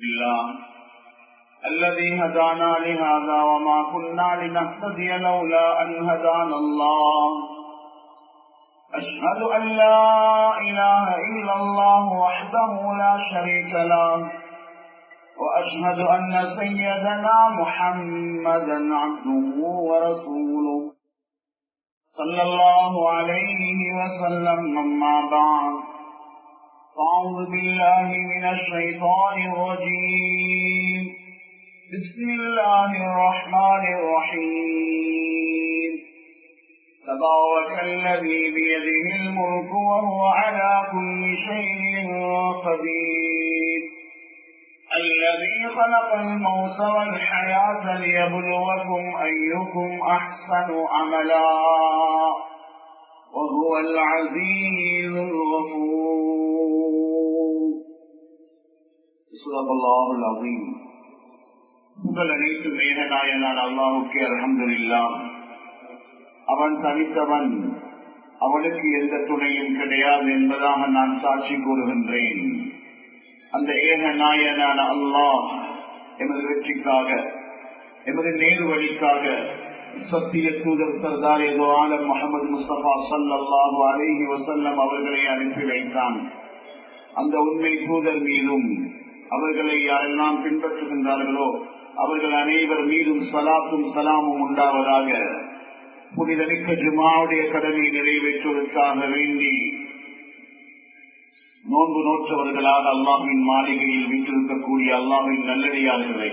الله الذي هدانا لهذا وما كنا لنهتدي لولا أن هدانا الله أشهد أن لا إله إلا الله وحده لا شريك له وأشهد أن سيدنا محمدا عبده ورسوله صلى الله عليه وسلم أما بعد فأعوذ بالله من الشيطان الرجيم بسم الله الرحمن الرحيم تبارك الذي بيده الملك وهو على كل شيء قدير الذي خلق الموت والحياة ليبلوكم أيكم أحسن عملا وهو العزيز الغفور صدق الله العظيم உங்கள் அனைத்து மேகநாயனான அல்லாஹுக்கு அலமதுல்லா அவன் தனித்தவன் அவனுக்கு எந்த துணையும் கிடையாது என்பதாக நான் சாட்சி கூறுகின்றேன் அந்த ஏக நாயனான அல்லாஹ் எமது வெற்றிக்காக எமது நேரு வழிக்காக சத்திய தூதர் சர்தார் ஏதோ ஆலம் முகமது முஸ்தபா சல்லாஹு அலேஹி வசல்லம் அவர்களை அனுப்பி வைத்தான் அந்த உண்மை தூதர் மீதும் அவர்களை யாரெல்லாம் பின்பற்றுகின்றார்களோ அவர்கள் அனைவர் மீதும் சலாத்தும் சலாமும் உண்டாவதாக புனிதமிக்க ஜுமாவுடைய கடனை நிறைவேற்றுவதற்காக வேண்டி நோன்பு நோற்றவர்களாக அல்லாஹின் மாளிகையில் வீட்டிருக்கக்கூடிய அல்லாஹின் நல்லடியார்களே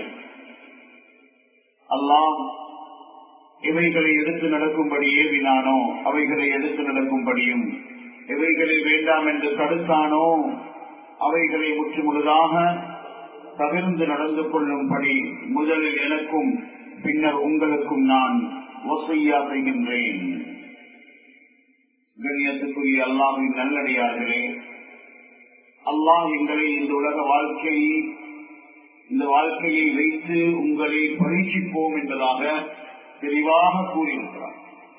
அல்லாஹ் இவைகளை எடுத்து நடக்கும்படி ஏவினானோ அவைகளை எடுத்து நடக்கும்படியும் எவைகளை வேண்டாம் என்று தடுத்தானோ அவைகளை முற்று முழுதாக தவிர்ந்து நடந்து கொள்ளும்படி முதலில் எனக்கும் பின்னர் உங்களுக்கும் நான் ஒசையா செய்கின்றேன் கண்ணியத்துக்குரிய அல்லாஹின் நல்லடியார்களே அல்லாஹ் எங்களை இந்த உலக வாழ்க்கையை இந்த வாழ்க்கையை வைத்து உங்களை பரீட்சிப்போம் என்பதாக தெளிவாக கூறியிருக்கிறார்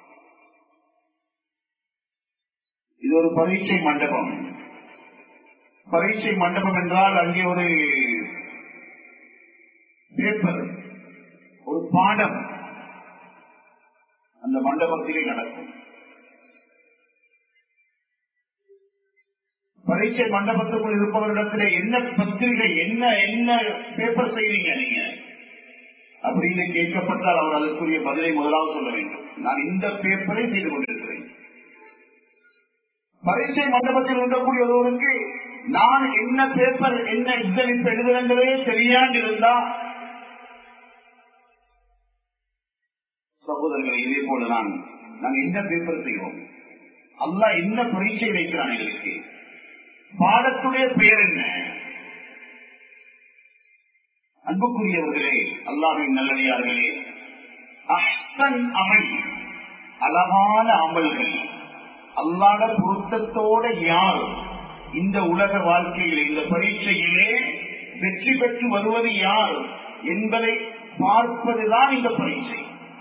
இது ஒரு பரீட்சை மண்டபம் பரீட்சை மண்டபம் என்றால் அங்கே ஒரு பேப்பர் ஒரு பாடம் அந்த மண்டபத்திலே நடக்கும் பரீட்சை மண்டபத்துக்குள் இருப்பவரிடத்துல என்ன பத்திரிகை என்ன என்ன பேப்பர் செய்வீங்க நீங்க அப்படின்னு கேட்கப்பட்டால் அவர் அதற்குரிய பதிலை முதலாவது சொல்ல வேண்டும் நான் இந்த பேப்பரை செய்து கொண்டிருக்கிறேன் பரீட்சை மண்டபத்தில் இருக்கக்கூடிய ஒருவருக்கு நான் என்ன பேப்பர் என்ன எக்ஸாம் இப்ப எழுதுறங்களே தெரியாண்டு இருந்தா சகோதரர்கள் இதே போலதான் நாங்க என்ன பேப்பர் செய்வோம் அல்ல என்ன பரீட்சை வைக்கிறான் எங்களுக்கு பாடத்துடைய பெயர் என்ன அன்புக்குரியவர்களே அல்லாவின் நல்லடியார்களே அஹ்சன் அமல் அழகான அமல்கள் அல்லாத பொருத்தத்தோட யார் இந்த உலக வாழ்க்கையிலே இந்த பரீட்சையிலே வெற்றி பெற்று வருவது யார் என்பதை பார்ப்பதுதான் இந்த பரீட்சை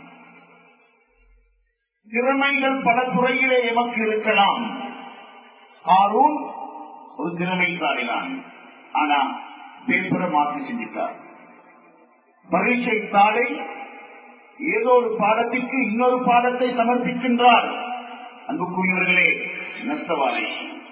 திறமைகள் பல துறையிலே எமக்கு இருக்கலாம் ஆர்வம் ஒரு திறமைசாலிதான் ஆனா பேப்பரை மாற்றி செஞ்சிட்டார் பரீட்சை தாளை ஏதோ ஒரு பாடத்திற்கு இன்னொரு பாடத்தை சமர்ப்பிக்கின்றார் அன்புக்குரியவர்களே நஷ்டவாதி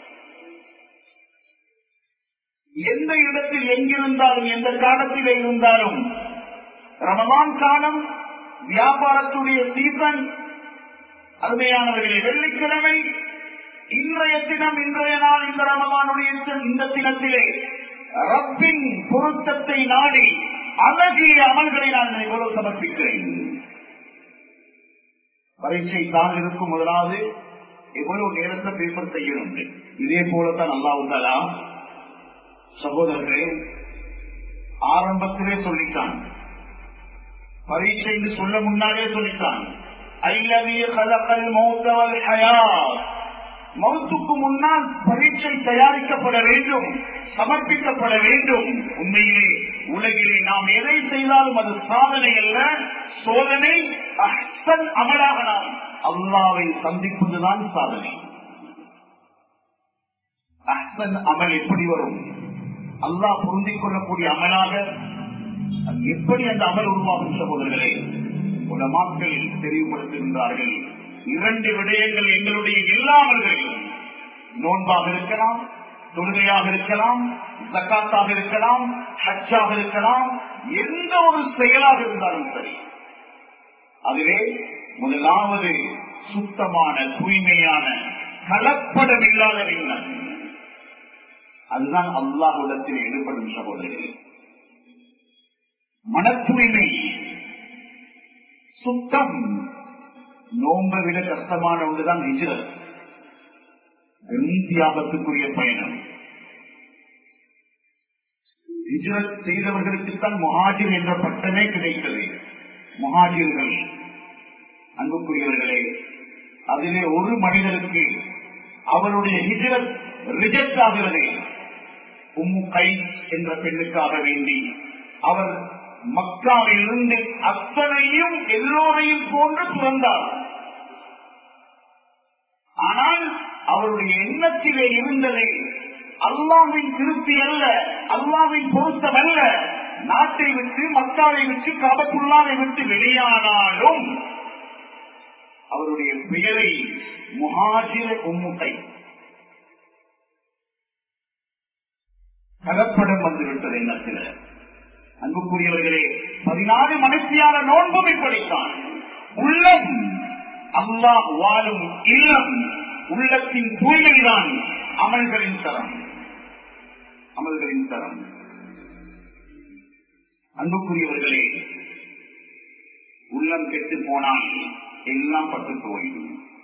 எந்த இடத்தில் எங்கிருந்தாலும் எந்த காலத்திலே இருந்தாலும் ரமதான் காலம் வியாபாரத்துடைய சீசன் அருமையானவர்களே வெள்ளிக்கிழமை இன்றைய தினம் இன்றைய நாள் இந்த ரமதானுடைய இந்த தினத்திலே ரப்பின் பொருத்தத்தை நாடி அழகிய அமல்களை நான் இவ்வளவு சமர்ப்பிக்கிறேன் பரீட்சை தான் இருக்கும் முதலாவது எவ்வளவு நேரத்தை பேப்பர் செய்யணும் இதே போலத்தான் நல்லா உண்டாலா சகோதரர்களே ஆரம்பத்திலே சொல்லிட்டான் பரீட்சை என்று சொல்ல முன்னாலே சொல்லிட்டான் ஐலவிய கலக்கல் மௌத்தவல் ஹயாத் மௌத்துக்கு முன்னால் பரீட்சை தயாரிக்கப்பட வேண்டும் சமர்ப்பிக்கப்பட வேண்டும் உண்மையிலே உலகிலே நாம் எதை செய்தாலும் அது சாதனை அல்ல சோதனை அஹ்சன் அமலாக நாம் அல்லாவை சந்திப்பதுதான் சாதனை அஹ்சன் அமல் எப்படி வரும் அல்லாஹ் பொருந்திக் கொள்ளக்கூடிய அமலாக அது எப்படி அந்த அமல் உருவாகும் சகோதரர்களே உலமாக்கள் தெளிவுபடுத்துகின்றார்கள் இரண்டு விடயங்கள் எங்களுடைய எல்லா அமல்களிலும் நோன்பாக இருக்கலாம் தொழுகையாக இருக்கலாம் ஜக்காத்தாக இருக்கலாம் ஹஜ்ஜாக இருக்கலாம் எந்த ஒரு செயலாக இருந்தாலும் சரி அதுவே முதலாவது சுத்தமான தூய்மையான கலப்படம் இல்லாத விண்ணம் அதுதான் அல்லாஹுடத்தில் ஈடுபடும் சகோதரர்களே மன தூய்மை சுத்தம் நோன்பை விட கஷ்டமான ஒன்றுதான் ஹிஜ்ரத் பெரும் தியாகத்துக்குரிய பயணம் ஹிஜ்ரத் செய்தவர்களுக்குத்தான் மொஹாஜிர் என்ற பட்டமே கிடைத்தது மொஹாஜிர்கள் அன்புக்குரியவர்களே அதிலே ஒரு மனிதருக்கு அவருடைய ஹிஜ்ரத் ரிஜெக்ட் ஆகிறது உம்மு கை என்ற பெண்ணுக்காக வேண்டி அவர் மக்காவிலிருந்து அத்தனையும் எல்லோரையும் போன்று துறந்தார் ஆனால் அவருடைய எண்ணத்திலே இருந்தது அல்லாவின் திருப்தி அல்ல அல்லாவின் பொருத்தம் அல்ல நாட்டை விட்டு மக்காவை விட்டு காபத்துள்ளாவை விட்டு வெளியானாலும் அவருடைய பெயரை முஹாஜிர உம்முகை கலப்படம் வந்துவிட்டது எண்ணத்தில் அன்புக்குரியவர்களே பதினாறு மனுஷியான நோன்பும் இப்படித்தான் உள்ளம் அல்லாஹ் வாழும் இல்லம் உள்ளத்தின் தூய்மைதான் அமல்களின் தரம் அமல்களின் தரம் அன்புக்குரியவர்களே உள்ளம் கெட்டு போனால் எல்லாம் பட்டு போயிடும்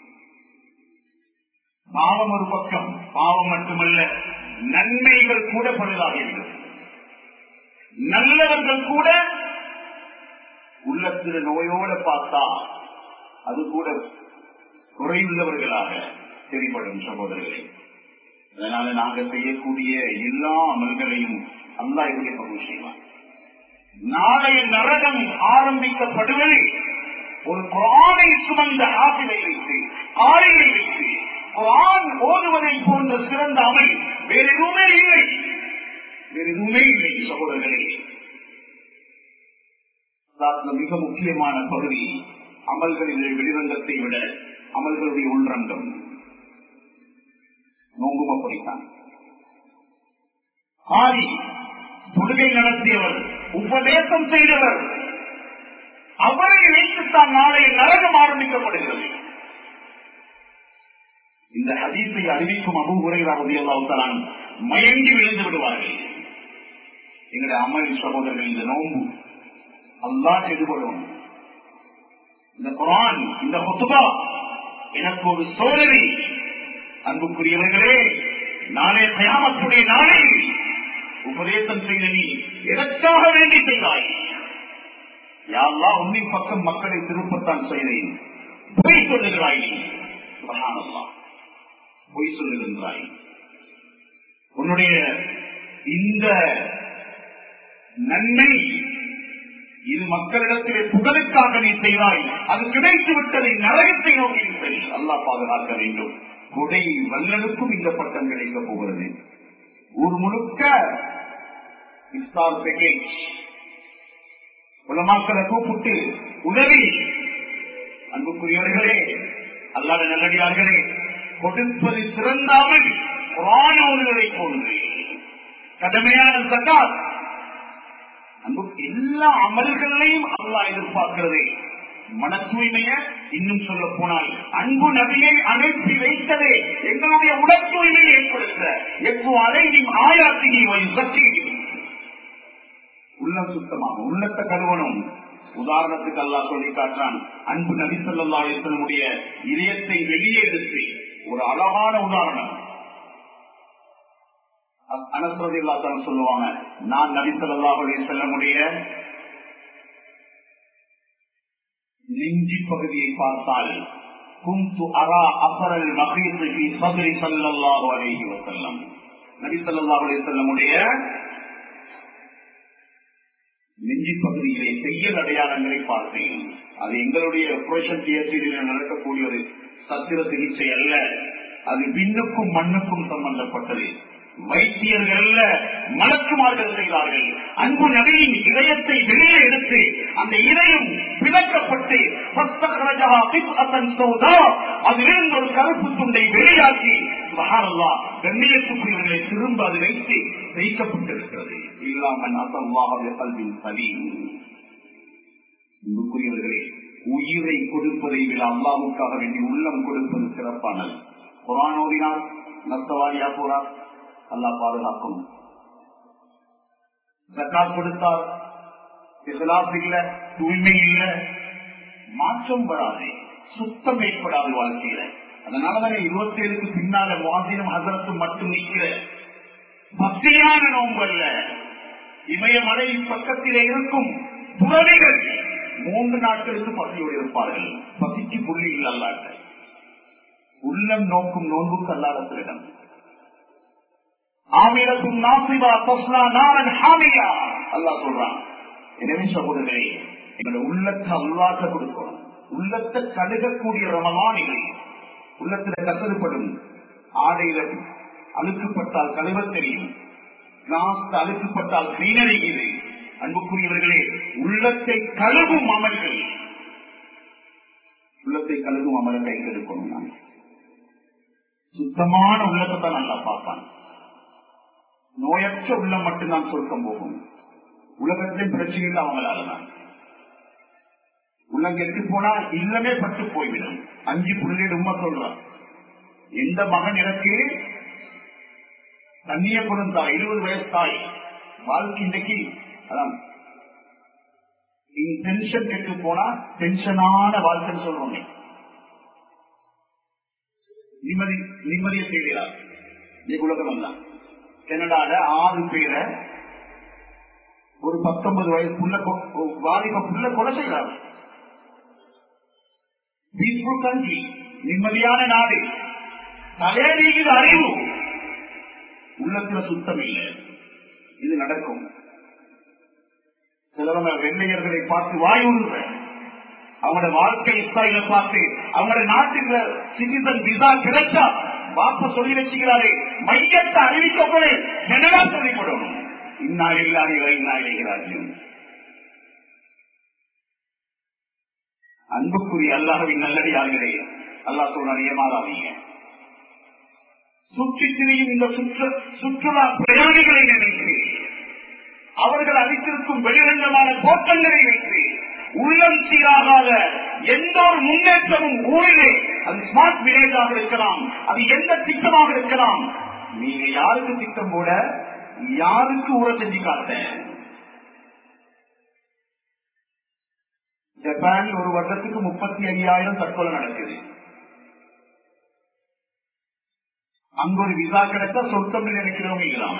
பாவம் ஒரு பக்கம் பாவம் மட்டுமல்ல நன்மைகள் கூட பழுதாகிவிடும் நல்லவர்கள் கூட உள்ளத்தில் நோயோட பார்த்தா அது கூட குறையுள்ளவர்களாக தெரிபடும் சகோதரர்களே அதனால நாங்க செய்யக்கூடிய எல்லா அமல்களையும் அல்லா எப்படி பங்கு செய்வார் நாளைய நரகம் ஆரம்பிக்கப்படுவது ஒரு குரானை சுமந்த ஆசிலை வைத்து ஆலையை வைத்து குரான் ஓதுவதை போன்ற சிறந்த அமல் வேற எதுவுமே இல்லை வேற எதுவுமே இல்லை சகோதரர்களே மிக முக்கியமான பகுதி அமல்களின் வெளிரங்கத்தை விட அமல்களுடைய உள்ரங்கம் நோங்கும் அப்படித்தான் ஆதி தொழுகை நடத்தியவர் உபதேசம் செய்தவர் அவரை வைத்துத்தான் நாளைய நரகம் ஆரம்பிக்கப்படுகிறது இந்த ஹதீஸை அறிவிக்கும் அபு உரையாவது அல்லாவுத்தான் மயங்கி விழுந்து விடுவார்கள் எங்களுடைய அமல் சகோதரர்கள் இந்த நோன்பு அல்லா செய்துபடும் இந்த குரான் இந்த ஹொத்துபா எனக்கு ஒரு சோதனை அன்புக்குரியவர்களே நாளே கயாமத்துடைய நாளில் உபதேசம் செய்த நீ எதற்காக வேண்டி செய்தாய் யாரா உன்னின் பக்கம் மக்களை திருப்பத்தான் செய்தேன் பொய் சொல்லுகிறாய் நீ சுபஹானல்லா பொய் சொல்லுகின்றாய் உன்னுடைய இந்த நன்மை இது மக்களிடத்திலே புகழுக்காக நீ செய்தாய் அது கிடைத்து விட்டதை நரகத்தை நோக்கி சரி அல்லா பாதுகாக்க வேண்டும் கொடை வல்லனுக்கும் இந்த பட்டம் கிடைக்க போகிறது ஊர் முழுக்க இஃப்தார் பேக்கேஜ் உலமாக்களை கூப்பிட்டு உதவி அன்புக்குரியவர்களே அல்லாத நல்லடியார்களே கொடுப்பது சிறந்தாமல் புராணோடுகளை போன்று கடமையான சக்காத் அன்பு எல்லா அமல்களையும் அல்லா எதிர்பார்க்கிறது மன தூய்மைய இன்னும் சொல்ல போனால் அன்பு நபியை அனுப்பி வைத்ததே எங்களுடைய உடல் தூய்மையை ஏற்படுத்த எப்போ அலைவின் ஆயாத்தினி சக்தி உள்ளம் சுத்தமாக உள்ளத்தை கழுவணும் உதாரணத்துக்கு அல்லா சொல்லி காட்டுறான் அன்பு நபி சொல்லா அலிசனுடைய இதயத்தை வெளியே எடுத்து ஒரு அழகான உதாரணம் அனசரதி இல்லாதான் சொல்லுவாங்க நான் நபி சொல்லா அலிசல்லமுடைய நெஞ்சி பகுதியை பார்த்தால் குந்து அரா அபரல் மகிழ்ச்சி சதுரி சல்லாஹு அலேஹி வசல்லம் நபி சொல்லா அலிசல்லமுடைய நெஞ்சி பகுதியிலே செய்யல் அடையாளங்களை பார்த்தேன் அது எங்களுடைய ஆபரேஷன் தியேட்டரில் நடக்கக்கூடிய ஒரு சத்திர சிகிச்சை அல்ல அது விண்ணுக்கும் மண்ணுக்கும் சம்பந்தப்பட்டது வைத்தியர்கள் மலக்குமார்கள் செய்தார்கள் அன்பு நபியின் இதயத்தை வெளியே எடுத்து அந்த இதயம் பிளக்கப்பட்டு அதிலிருந்து ஒரு கருப்பு துண்டை வெளியாக்கி மகானல்லா கண்ணியத்துக்குரியவர்களை திரும்ப அது வைத்து வைக்கப்பட்டிருக்கிறது இல்லாமல் அசல்லாக கல்வின் பலி அன்புக்குரியவர்களே உயிரை கொடுப்பதை விட அல்லாவுக்காக வேண்டி உள்ளம் கொடுப்பது சிறப்பானது குரானோவினால் நஷ்டவாதியா போறார் அல்லா பாதுகாக்கும் ஜக்காத் கொடுத்தார் இஸ்லாஸ் இல்ல தூய்மை இல்ல மாற்றம் வராது சுத்தம் ஏற்படாது வாழ்க்கையில அதனாலதான் இருபத்தி ஏழுக்கு பின்னால மாதினம் ஹசரத்தும் மட்டும் நிற்கிற பக்தியான நோம்பு அல்ல இமயமலை பக்கத்திலே இருக்கும் துறவிகள் மூன்று நாட்களுக்கு பசியோடு இருப்பார்கள் பசிக்கு புள்ளி இல்லை அல்லாட்ட உள்ளம் நோக்கும் நோன்புக்கு அல்லாதத்திடம் ஆமிரத்தும் நாசிபா தொஸ்லா நாரன் ஹாமியா அல்லா சொல்றான் எனவே சகோதரே எங்களோட உள்ளத்தை அல்லாட்ட கொடுக்கணும் உள்ளத்தை கழுகக்கூடிய ரமலான் இல்லை உள்ளத்துல கசறுப்படும் ஆடையில அழுக்கப்பட்டால் கழுவ தெரியும் கிளாஸ் அழுக்கப்பட்டால் கிளீனரி இது அன்புக்குரியவர்களே உள்ளத்தை கழுவும் அமல்கள் உள்ளத்தை கழுவும் அமலை கைகெடுக்கணும் நான் சுத்தமான உள்ளத்தை தான் நல்லா பார்ப்பான் நோயற்ற உள்ளம் மட்டும்தான் சொர்க்கம் போகும் உலகத்தின் பிரச்சனைகள் அவங்களால தான் உள்ளம் கெட்டு போனா இல்லமே பட்டு போய்விடும் அஞ்சு புள்ளிடு உண்மை சொல்றான் எந்த மகன் எனக்கு தண்ணிய கொடுத்தா இருபது வயசு தாய் வாழ்க்கை இன்னைக்கு அதான் டென்ஷன் கெட்டு போனா டென்ஷனான வாழ்க்கைன்னு சொல்றோம் நிம்மதி நிம்மதியை தேடுகிறார் நீ உலகம் வந்தான் கனடால ஆறு பேரை ஒரு பத்தொன்பது வயசு புள்ள வாலிப புள்ள கொலை செய்கிறார் பீஸ்ஃபுல் கண்ட்ரி நிம்மதியான நாடு தலையீடு அறிவு உள்ளத்துல சுத்தம் இல்லை இது நடக்கும் சிலவங்க வெள்ளையர்களை பார்த்து வாயுறுற அவங்களோட வாழ்க்கை ஸ்டைல பார்த்து அவங்களோட நாட்டுல சிட்டிசன் விசா கிடைச்சா வாப்ப சொல்லி வச்சுக்கிறாரு மையத்தை அறிவிக்கப்படு கனடா சொல்லிவிடும் இன்னா இல்லாத இன்னா இழைகிறார்கள் அன்புக்குரிய அல்லாஹவின் நல்லடியார்களே அல்லா சொல்ற ஏமாறாதீங்க சுற்றி திரியும் இந்த சுற்றுலா பிரயாணிகளை நினைத்து அவர்கள் அளித்திருக்கும் வெளிரங்கமான தோட்டங்களை வைத்து உள்ளம் சீராகாத எந்த ஒரு முன்னேற்றமும் ஊரிலே அது ஸ்மார்ட் வில்லேஜாக இருக்கலாம் அது எந்த திட்டமாக இருக்கலாம் நீங்க யாருக்கு திட்டம் போட யாருக்கு ஊற செஞ்சு காட்ட ஜப்பான் ஒரு வருடத்துக்கு முப்பத்தி ஐயாயிரம் தற்கொலை நடக்குது அங்க ஒரு விசா கிடைச்சா சொர்க்கம் நினைக்கிறவங்க இல்லாம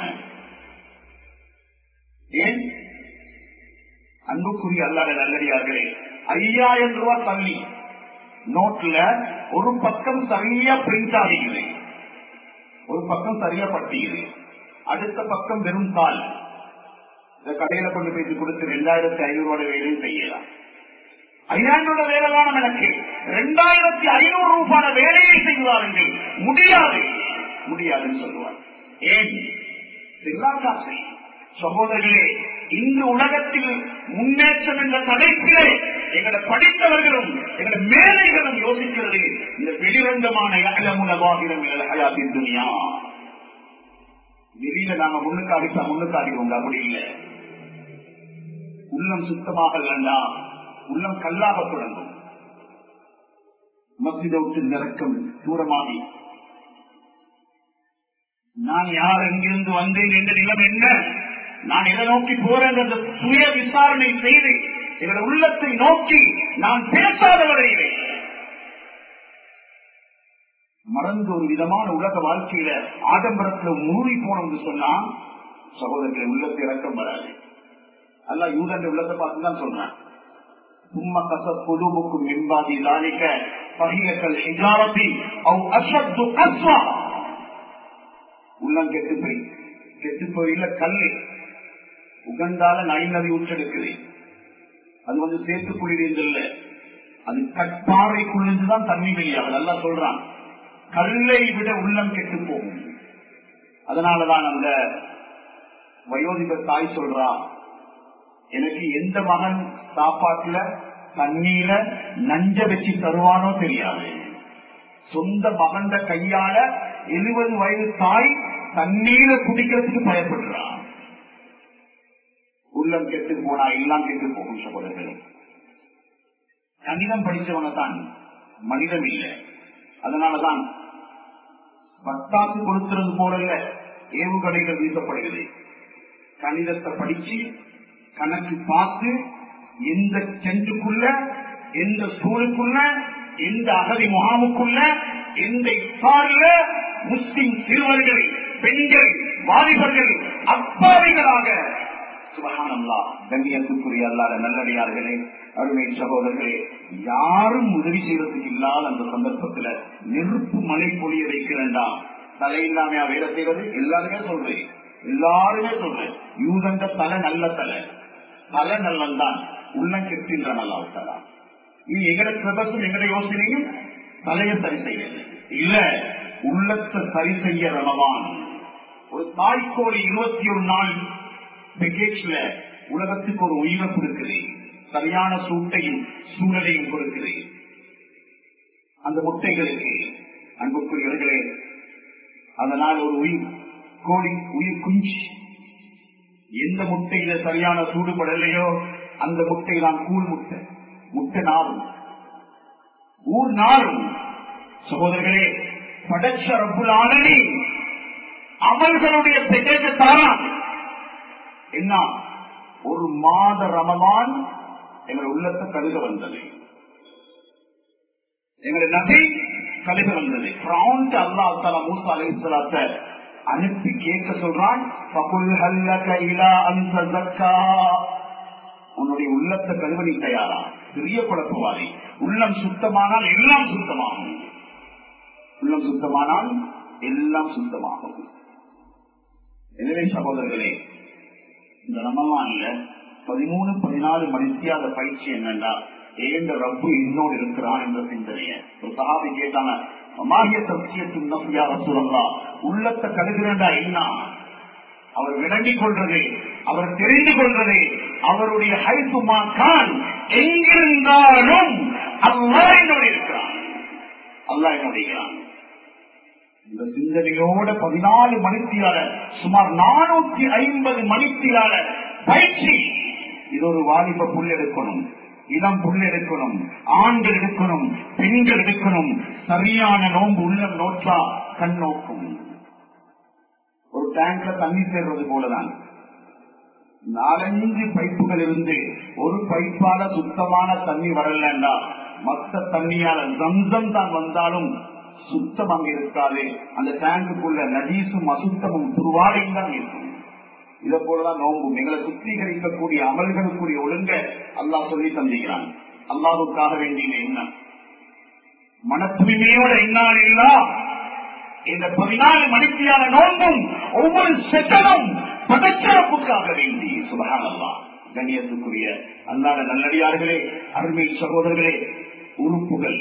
ஏன் அன்புக்குரிய அல்லாத நல்லடியார்களே ஐயாயிரம் ரூபாய் தள்ளி நோட்ல ஒரு பக்கம் சரியா பிரிண்ட் ஆகிறது ஒரு பக்கம் சரியா பட்டியுது அடுத்த பக்கம் வெறும் தாள் இந்த கடையில கொண்டு போய் கொடுத்து ரெண்டாயிரத்தி ஐநூறு ரூபாய் வேலையும் செய்யலாம் ஐயாயிரம் ரூபாய் வேலை வேணும் எனக்கு ரெண்டாயிரத்தி ஐநூறு ரூபாய் வேலையை செய்வார்கள் முடியாது முடியாதுன்னு சொல்லுவார் ஏன் எல்லா காசை சகோதரர்களே இந்த உலகத்தில் முன்னேற்றம் என்ற தலைப்பிலே எங்களை படித்தவர்களும் எங்களை மேலைகளும் யோசிக்கிறது இந்த வெளிரங்கமான இலமுனவாகிடம் ஹயாத்தின் துணியா வெளியில நாம முன்னுக்காடித்தா முன்னுக்காடிவோங்க அப்படி இல்லை உள்ளம் சுத்தமாக வேண்டாம் உள்ளம் கல்லாக தொடங்கும் மசித விட்டு நிறக்கம் தூரமாகி நான் யார் எங்கிருந்து வந்தேன் என்ற நிலம் என்ன நான் எதை நோக்கி போறேன் என்ற சுய விசாரணை செய்து எங்களோட உள்ளத்தை நோக்கி நான் பேசாத வரையிலே மறந்து ஒரு விதமான உலக வாழ்க்கையில ஆடம்பரத்துல மூழ்கி போனோம்னு சொன்னா சகோதரர்களை உள்ளத்தை இறக்கம் வராது அல்ல யூதன் உள்ளத்தை பார்த்து தான் சொல்றேன் சும்மா கச குழுவுக்கும் மின்பாதி லாலிக்க பகியக்கல் ஹிஜாரத்தி அவ் அசத்து கஸ்வா உள்ளம் கெட்டு போய் கெட்டு போயில கல்லு உகண்டால நை நதி ஊற்றெடுக்குது அது வந்து சேர்த்து குளிர்ல அது கட்பாறைக்குள்ளிருந்துதான் தண்ணி வெளியாகும் நல்லா சொல்றான் கல்லை விட உள்ளம் கெட்டு போகும் அதனாலதான் அந்த வயோதிக தாய் சொல்றா எனக்கு எந்த மகன் சாப்பாட்டுல தண்ணீர நஞ்ச வச்சு தருவானோ தெரியாது சொந்த மகண்ட கையால எழுபது வயது தாய் தண்ணீரை குடிக்கிறதுக்கு பயப்படுறான் உள்ளம் கெட்டு போனா எல்லாம் கெட்டு போகும் சகோதரர்களே கணிதம் படிச்சவன தான் மனிதம் இல்லை அதனாலதான் பத்தாக்கு கொடுக்கிறது போல ஏவுகணைகள் வீசப்படுகிறது கணிதத்தை படிச்சு கணக்கு பார்த்து எந்த சென்றுக்குள்ள எந்த சூழுக்குள்ள எந்த அகதி முகாமுக்குள்ள எந்த இஃபாரில் முஸ்லிம் சிறுவர்கள் பெண்கள் வாலிபர்கள் அப்பாவிகளாக சுபகானல்லா கண்ணியத்துக்குரிய அல்லாத நல்லடியார்களே அருமை சகோதரர்களே யாரும் உதவி செய்யறதுக்கு இல்லாத அந்த சந்தர்ப்பத்துல நெருப்பு மழை பொழிய வைக்க வேண்டாம் தலையில்லாமையா வேலை செய்வது எல்லாருமே சொல்றேன் எல்லாருமே சொல்றேன் யூதண்ட தலை நல்ல தலை தலை நல்லந்தான் உள்ளம் கெட்டின்ற நல்லா விட்டாரா இது எங்கட பிரபத்தும் எங்கட யோசனையும் தலையை சரி செய்யறது இல்ல உள்ளத்தை சரி செய்ய ரமவான் ஒரு தாய்க்கோழி இருபத்தி ஒரு நாள் பேக்கேஜ்ல உலகத்துக்கு ஒரு உயிரை கொடுக்கிறேன் சரியான சூட்டையும் சூழலையும் கொடுக்கிறேன் அந்த முட்டைகளுக்கு அன்புக்குரியவர்களே அதனால் ஒரு உயிர் கோழி உயிர் குஞ்சு எந்த முட்டையில சரியான சூடுபடலையோ அந்த முட்டை தான் கூழ் முட்டை முட்டை நாரும் ஊர் நாரும் சகோதரர்களே படைச்ச ரப்புலானி அமல்களுடைய பெற்ற தாரான் என்ன ஒரு மாத ரமதான் எங்கள் உள்ளத்தை கழுக வந்தது எங்களுடைய நபி கழுக வந்தது அல்லா தலா மூசா அலிஸ்லாத்த அனுப்பி கேட்க சொல்றான் உன்னுடைய உள்ளத்தை கழுவ நீ தயாரா பெரிய குழப்பவாதி உள்ளம் சுத்தமானால் எல்லாம் சுத்தமாகும் உள்ளம் சுத்தமானால் எல்லாம் சுத்தமாகும் எனவே சகோதரர்களே இந்த ரமலான்ல பதிமூணு பதினாலு மணித்தியாத பயிற்சி என்னண்டா ஏந்த ரப்பு இன்னோடு இருக்கிறான் என்ற சிந்தனைய ஒரு சகாபி கேட்டாங்க மாகிய சத்தியத்தின் நம்பியாக சொல்லலாம் உள்ளத்தை கழுகிறண்டா என்ன அவர் விளங்கிக் கொள்றது அவர் தெரிந்து கொள்றது அவருடைய ஹைசுமா கான் எங்கிருந்தாலும் அல்லா என்னோடு இருக்கிறான் அல்லா என்னோட இருக்கிறான் இந்த சிந்தனையோட பதினாலு மணித்தியால சுமார் நானூத்தி ஐம்பது மணித்தியால பயிற்சி இது ஒரு வாலிப புல் எடுக்கணும் இளம் புல் எடுக்கணும் ஆண்கள் எடுக்கணும் பெண்கள் எடுக்கணும் சரியான நோன்பு உள்ளம் நோற்றா கண் நோக்கும் ஒரு டேங்க்ல தண்ணி சேர்றது போலதான் நாலஞ்சு பைப்புகள் இருந்து ஒரு பைப்பால சுத்தமான தண்ணி வரலண்டா மத்த தண்ணியால ஜம்சம் தான் வந்தாலும் சுத்தம் அங்க இருக்காது அந்த டேங்குக்குள்ள நதீசும் அசுத்தமும் துருவாடையும் தான் இருக்கும் இதை போலதான் நோம்பும் எங்களை சுத்திகரிக்கக்கூடிய அமல்களுக்குரிய ஒழுங்க அல்லாஹ் சொல்லி தந்திக்கிறான் அல்லாஹுக்காக வேண்டிய என்ன மன தூய்மையோட என்னால் இல்லா இந்த பதினாலு மணித்தியான நோன்பும் ஒவ்வொரு செகனும் பதச்சிறப்புக்காக வேண்டி சுபகான் அல்லா கண்ணியத்துக்குரிய அல்லாத நல்லடியார்களே அருமை சகோதரர்களே உறுப்புகள்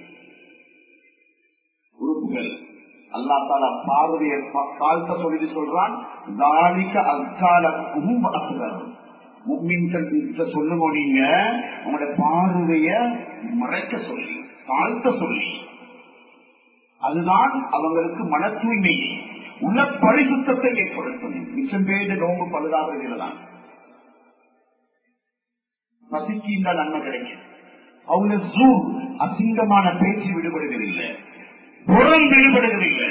உறுப்புகள் அல்லா தாலா பார்வையை தாழ்த்த சொல்லி சொல்றான் தாலிக்க அக்காலக்கும் மும்மின்கள் சொல்லுங்க நீங்க உங்களோட பார்வைய மறைக்க சொல்லி தாழ்த்த சொல்லி அதுதான் அவங்களுக்கு மன தூய்மை உள்ள பரிசுத்தத்தை ஏற்படுத்தும் மிச்சம் பேரு நோம்பு பழுதாகிறதுதான் பசிக்கின்ற நன்மை கிடைக்கும் அவங்க ஜூ அசிங்கமான பேச்சு விடுபடுவதில்லை புறம் விடுபடுவதில்லை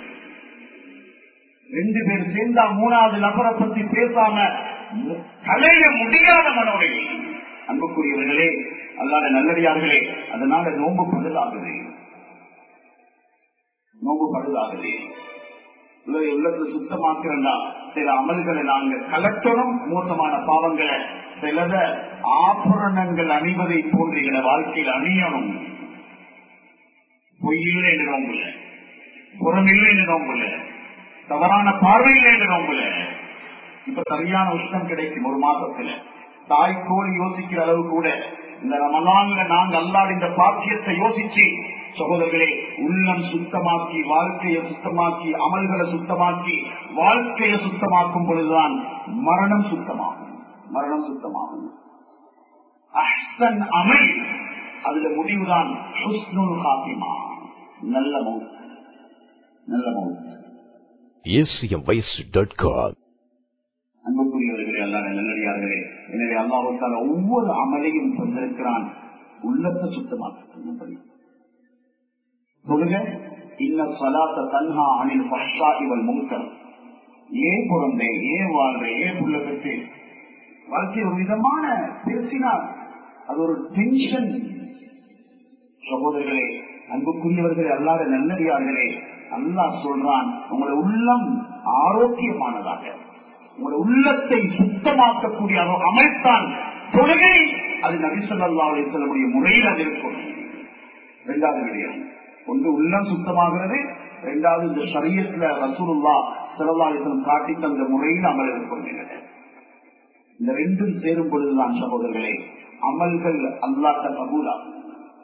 ரெண்டு பேர் சேர்ந்தா மூணாவது நபரை பத்தி பேசாம கலைய முடியாத மனோடையை அன்புக்குரியவர்களே அல்லாத நல்லடியார்களே அதனால நோம்பு பழுதாகுது நோம்பு பழுதாகுது உள்ளத்தை சுத்தமாக்கிறா சில அமல்களை நாங்க கலட்டணும் மோசமான பாவங்களை சிலத ஆபரணங்கள் அணிவதை போன்ற வாழ்க்கையில் அணியணும் பொய்யில்லை என்று நோம்புல புறமில்லை என்று நோம்புல தவறான பார்வையில் என்று நோம்புல இப்ப சரியான உஷ்ணம் கிடைக்கும் ஒரு மாசத்துல தாய்க்கோள் யோசிக்கிற அளவு கூட இந்த ரமலான்ல நாங்க அல்லாத இந்த பாக்கியத்தை யோசிச்சு சகோதரர்களே உள்ளம் சுத்தமாக்கி வாழ்க்கையை சுத்தமாக்கி அமல்களை சுத்தமாக்கி வாழ்க்கையை சுத்தமாக்கும் பொழுதுதான் மரணம் சுத்தமாகும் மரணம் சுத்தமாகும் அஹ்சன் அமல் அதுல முடிவுதான் ஹுஸ்னுல் ஹாத்திமா நல்ல மவுத் நல்ல மவுத் acmvoice.com அன்புக்குரியவர்களே அல்லாத நல்லடியார்களே எனவே அல்லாஹால ஒவ்வொரு அமலையும் தந்திருக்கிறான் உள்ளத்தை சுத்தமாக்கும்படி தொழுக இன்ன சலாத்த தன்ஹா அனில் பஷா இவள் முங்கர் ஏன் பிறந்தே ஏன் வாழ்ற ஏன் புள்ள பெற்று வாழ்க்கை ஒரு விதமான பேசினார் அது ஒரு டென்ஷன் சகோதரர்களே அன்புக்குரியவர்களே அல்லாத நல்லடியார்களே அல்லாஹ் சொல்றான் உங்களுடைய உள்ளம் ஆரோக்கியமானதாக உங்களுடைய உள்ளத்தை சுத்தமாக்கக்கூடிய ஒரு அமைத்தான் தொழுகை அது நபிசல்லா செல்லக்கூடிய முறையில் அது இருக்கும் இரண்டாவது விடயம் ஒன்று உள்ளம் சுத்தமாகிறது இரண்டாவது இந்த சரியத்துல ரசூலுல்லா செலவாளித்தம் காட்டி தந்த முறையில் அமல் இருக்கின்றன இந்த ரெண்டும் சேரும் பொழுதுதான் சகோதரர்களே அமல்கள் அல்லாட்ட கபூலாகும்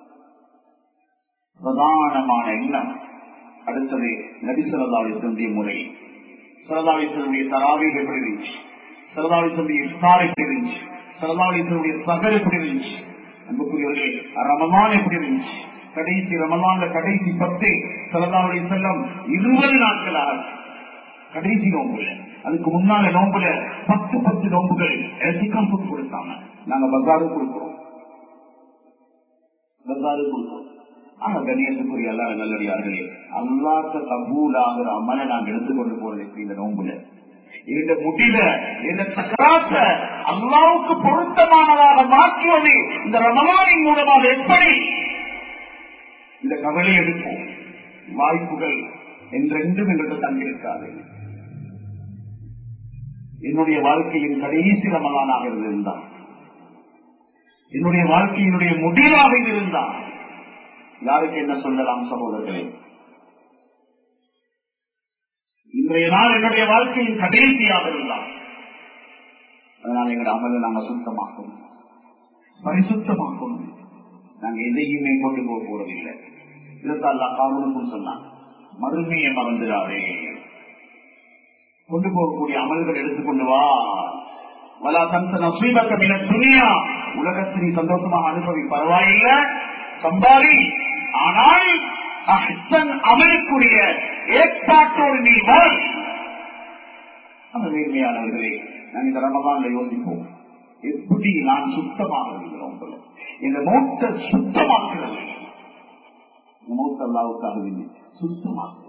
பிரதானமான எண்ணம் அடுத்தது நபிசல்லாவினுடைய முறை சரதாவிசனுடைய தராவிகள் எப்படி இருந்துச்சு சரதாவிசனுடைய இஃப்தார் எப்படி இருந்துச்சு சரதாவிசனுடைய சகர் எப்படி இருந்துச்சு அன்புக்குரியவர்களே ரமலான் எப்படி இருந்துச்சு கடைசி ரமலான்ல கடைசி பத்து சரதாவுடைய செல்லம் இருபது நாட்களாக கடைசி நோம்புல அதுக்கு முன்னால நோம்புல பத்து பத்து நோம்புகள் சிக்கம் புட்டு கொடுத்தாங்க நாங்க பசாரு கொடுக்கிறோம் பசாரு கொடுக்கிறோம் ஆனா கண்ணியத்துக்குரிய எல்லா நல்லடியார்களே அல்லாத்த கபூலாகிற அமலை நாங்க எடுத்துக்கொண்டு போறது இந்த நோம்புல இந்த முடில இந்த சக்கராத்த அல்லாவுக்கு பொருத்தமானதாக மாற்றுவது இந்த ரமலானின் மூலமாக எப்படி இந்த கவலை எடுப்போம் வாய்ப்புகள் என்றென்றும் எங்களுக்கு தங்கியிருக்காது என்னுடைய வாழ்க்கையின் கடைசி ரமலானாக இருந்தான் என்னுடைய வாழ்க்கையினுடைய முடிவாக இருந்தான் யாருக்கு என்ன சொல்லலாம் சகோதரர்களே இன்றைய நாள் என்னுடைய வாழ்க்கையின் கடைசியாக இருந்தால் அதனால எங்களுடைய அமலை நாங்க சுத்தமாக்கணும் பரிசுத்தமாக்கணும் நாங்க எதையுமே கொண்டு போக போறதில்லை இதற்காக காரணம் சொன்னான் மறுமையை மறந்துடாதே கொண்டு போகக்கூடிய அமல்கள் எடுத்துக்கொண்டு வா வலா தந்த நசீபக்க மின துணியா உலகத்தின் சந்தோஷமாக அனுபவி பரவாயில்லை சம்பாதி ஆனால் அஹ்சன் அமலுக்குரிய ஏற்பாட்டோடு நீ வாழ் அந்த நேர்மையானவர்களே நாங்கள் இந்த ரமதான்ல யோசிப்போம் எப்படி நான் சுத்தமாக இருக்கிறோம் இந்த மௌத்த சுத்தமாக்குறது இந்த மௌத்த அல்லாவுக்காக சுத்தமாக்குறது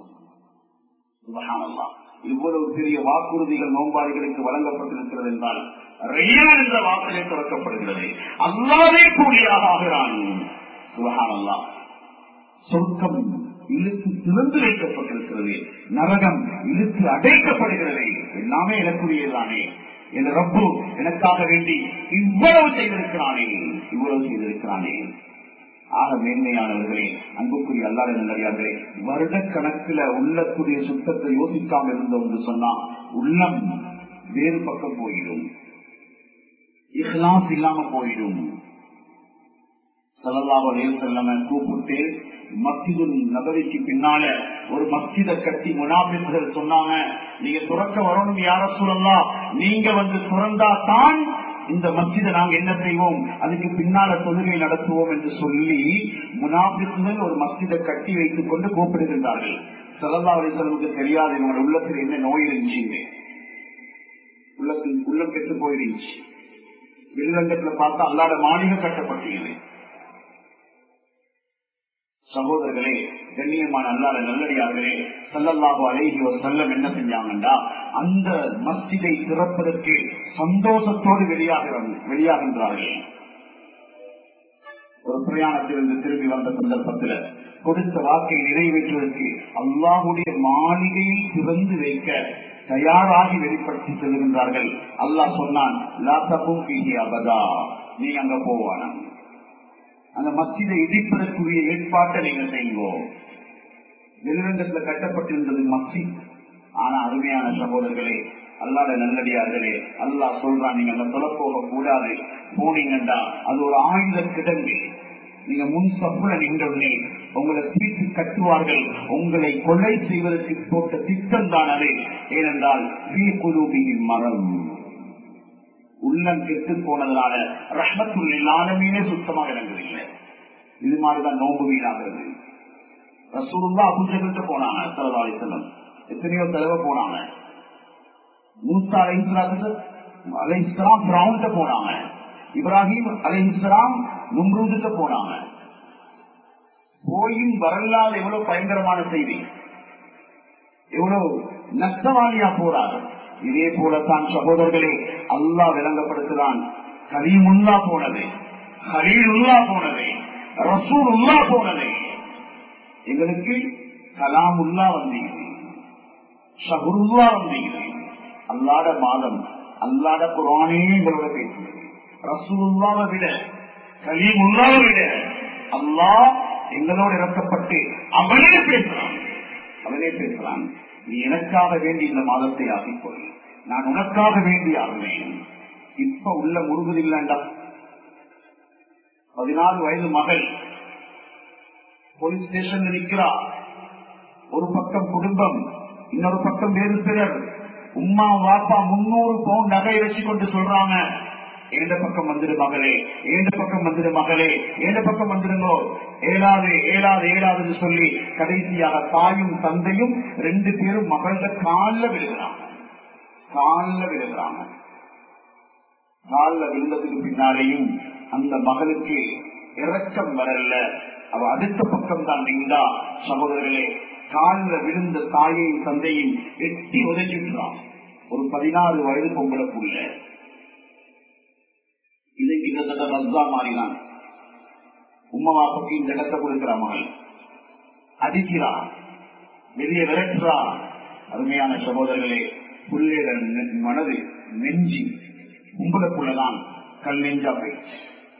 இவ்வளவு பெரிய வாக்குறுதிகள் நோம்பாளிகளுக்கு வழங்கப்பட்டிருக்கிறது என்றால் ரையான் என்ற வாக்கிலே திறக்கப்படுகிறது அல்லாவே கூலியாக ஆகிறான் சுபகானல்லா சொர்க்கம் இழுத்து திறந்து வைக்கப்பட்டிருக்கிறது நரகம் இழுத்து அடைக்கப்படுகிறது எல்லாமே எனக்குரியதானே என் ரப்பு எனக்காக வேண்டி இவ்வளவு செய்திருக்கிறானே இவ்வளவு செய்திருக்கிறானே ஆக மேன்மையானவர்களே அன்புக்குரிய அல்லாத நல்லடியார்களே வருட கணக்கில் உள்ளத்துடைய சுத்தத்தை யோசிக்காமல் இருந்தோம் என்று சொன்னா உள்ளம் வேறு பக்கம் போயிடும் இஹ்லாஸ் இல்லாம போயிடும் சலல்லாவ செல்லம கூப்பிட்டு மஸ்ஜிது நபரிக்கு பின்னால ஒரு மஸ்ஜித கட்டி முனாபிர்கள் சொன்னாங்க நீங்க துறக்க வரணும் யார சொல்லலாம் நீங்க வந்து துறந்தா தான் இந்த மஸ்ஜிதை நாங்க என்ன செய்வோம் அதுக்கு பின்னால தொழுகை நடத்துவோம் என்று சொல்லி முனாபிக்குகள் ஒரு மஸ்ஜிதை கட்டி வைத்துக் கொண்டு கூப்பிடுகின்றார்கள் சலல்லா அலிசலமுக்கு தெரியாது இவங்க உள்ளத்தில் என்ன நோய் இருந்துச்சு உள்ளத்தில் உள்ளம் கெட்டு போயிருந்துச்சு வெளிரங்கத்துல பார்த்தா அல்லாத மாளிகை கட்டப்பட்டது சகோதரர்களே கண்ணியமான அல்லாத நல்லடியார்களே சல்லல்லாஹு அலைஹி ஒரு செல்லம் என்ன செஞ்சாங்கண்டா அந்த மஸ்ஜிதை திறப்பதற்கு சந்தோஷத்தோடு வெளியாக வெளியாகின்றார்கள் ஒரு பிரயாணத்திலிருந்து திரும்பி வந்த சந்தர்ப்பத்தில் கொடுத்த வாக்கை நிறைவேற்றுவதற்கு அல்லாஹுடைய மாளிகையை திறந்து வைக்க தயாராகி வெளிப்படுத்தி செல்கின்றார்கள் அல்லாஹ் சொன்னான் அபதா நீ அங்க போவானா அந்த மஸ்ஜிதை இடிப்பதற்குரிய ஏற்பாட்டை நீங்க செய்யுங்கோ வெளிரங்கத்துல கட்டப்பட்டிருந்தது மஸ்ஜித் ஆனா அருமையான சகோதரர்களே அல்லாத நல்லடியார்களே அல்லாஹ் சொல்றான் நீங்க அங்க தொலை போக கூடாது போனீங்கண்டா அது ஒரு ஆயுத கிடங்கு நீங்க முன் சப்புல நின்றவுடனே உங்களை தீர்த்து கட்டுவார்கள் உங்களை கொலை செய்வதற்கு போட்ட திட்டம் தான் அது ஏனென்றால் குழுவின் மரம் உள்ளம் கெட்டு போனதுனால ரஹ்மத்துள்ள ஆலமீனே சுத்தமாக இறங்குதில்லை இது மாதிரிதான் நோம்பு வீணாகிறது ரசூலுல்லா அபுஜகிட்ட போனாங்க சலதாலி செல்லம் எத்தனையோ தடவை போனாங்க மூசா அலைஹிஸ்லாத்துக்கு அலைஹிஸ்லாம் பிரவுன்ட்ட போனாங்க இப்ராஹிம் அலைஹிஸ்லாம் நும்ரூதுக்கு போனாங்க போயும் வரலாறு எவ்வளவு பயங்கரமான செய்தி எவ்வளவு நஷ்டவாளியா போறாரு இதே போலத்தான் சகோதரர்களே அல்லாஹ் விளங்கப்படுத்துகிறான் கரீமுல்லா போனது ஹரீருல்லா போனது ரசூல் உள்ளா போனது எங்களுக்கு கலாமுல்லா வந்தீங்க ஷஹருல்லா வந்தீங்க அல்லாட மாதம் அல்லாட குரானே எங்களோட பேசுகிறது ரசூலுல்லாவை விட கலீமுல்லாவை விட அல்லாஹ் எங்களோடு இறக்கப்பட்டு அவனே பேசுறான் அவனே பேசுறான் நீ எனக்காக வேண்டி இந்த மாதத்தை ஆகிக்கொள் நான் உனக்காக வேண்டி ஆகுவேன் இப்ப உள்ள முருகுதில்லைண்டா பதினாறு வயது மகள் போலீஸ் ஸ்டேஷன்ல நிற்கிறா ஒரு பக்கம் குடும்பம் இன்னொரு பக்கம் வேறு சிலர் உம்மா வாப்பா முன்னூறு பவுண்ட் நகை வச்சு கொண்டு சொல்றாங்க ஏண்ட பக்கம் வந்துடு மகளே ஏண்ட பக்கம் வந்துடு மகளே ஏண்ட பக்கம் வந்துடுங்கோ ஏழாது ஏழாது ஏழாதுன்னு சொல்லி கடைசியாக தாயும் தந்தையும் ரெண்டு பேரும் மகள காலில் விழுகிறாங்க காலில் விழுகிறாங்க காலில் விழுந்ததுக்கு பின்னாலேயும் அந்த மகளுக்கு இறக்கம் வரல அவ அடுத்த பக்கம் தான் நின்றா சகோதரர்களே காலில் விழுந்த தாயையும் தந்தையும் எட்டி உதச்சிட்டான் ஒரு பதினாறு வயது பொங்கலுக்குள்ள இதை கிட்டத்தட்ட ரஸ்தா மாறினான் உம்மா வாப்புக்கு இந்த இடத்தை கொடுக்கிற மகள் அடிக்கிறா வெளியே விரட்டுறா அருமையான சகோதரர்களே புள்ளைகள் மனது நெஞ்சி உங்களுக்குள்ளதான் கல் நெஞ்சா போயிடுச்சு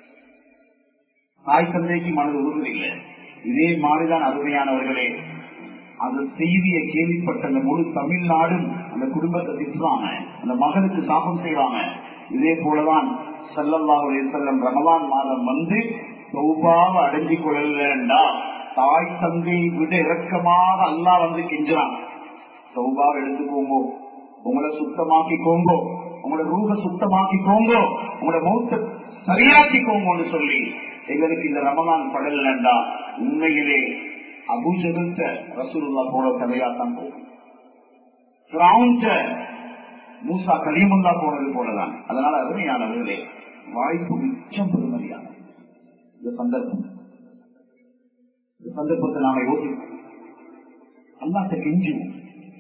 தாய் தந்தைக்கு மனது உருவதில்லை இதே மாதிரிதான் அருமையானவர்களே அந்த செய்தியை கேள்விப்பட்ட அந்த முழு தமிழ்நாடும் அந்த குடும்பத்தை திட்டுறாங்க அந்த மகளுக்கு சாபம் செய்வாங்க இதே போலதான் செல்லல்லாவுடைய செல்லம் ரமலான் மாதம் வந்து சௌபாவை அடைஞ்சு கொள்ளலண்டா தாய் தந்தையை விட இறக்கமாக அல்லா வந்து கெஞ்சுறான் சௌபாவை எடுத்துக்கோங்கோ உங்களை சுத்தமாக்கிக்கோங்கோ உங்களோட ரூப சுத்தமாக்கிக்கோங்கோ உங்களோட மௌத்த சரியாக்கிக்கோங்கன்னு சொல்லி எங்களுக்கு இந்த ரமலான் படலண்டா உண்மையிலே அபூஜகத்த ரசூலுல்லா போல கதையாத்தான் போகும் மூசா கலீமுல்லா போனது போலதான் அதனால அருமையானவர்களே வாய்ப்பு மிச்சம் பெருமதியான இந்த சந்தர்ப்பம் இந்த சந்தர்ப்பத்தை நாம யோசிப்போம் அல்லாட்ட கெஞ்சுவோம்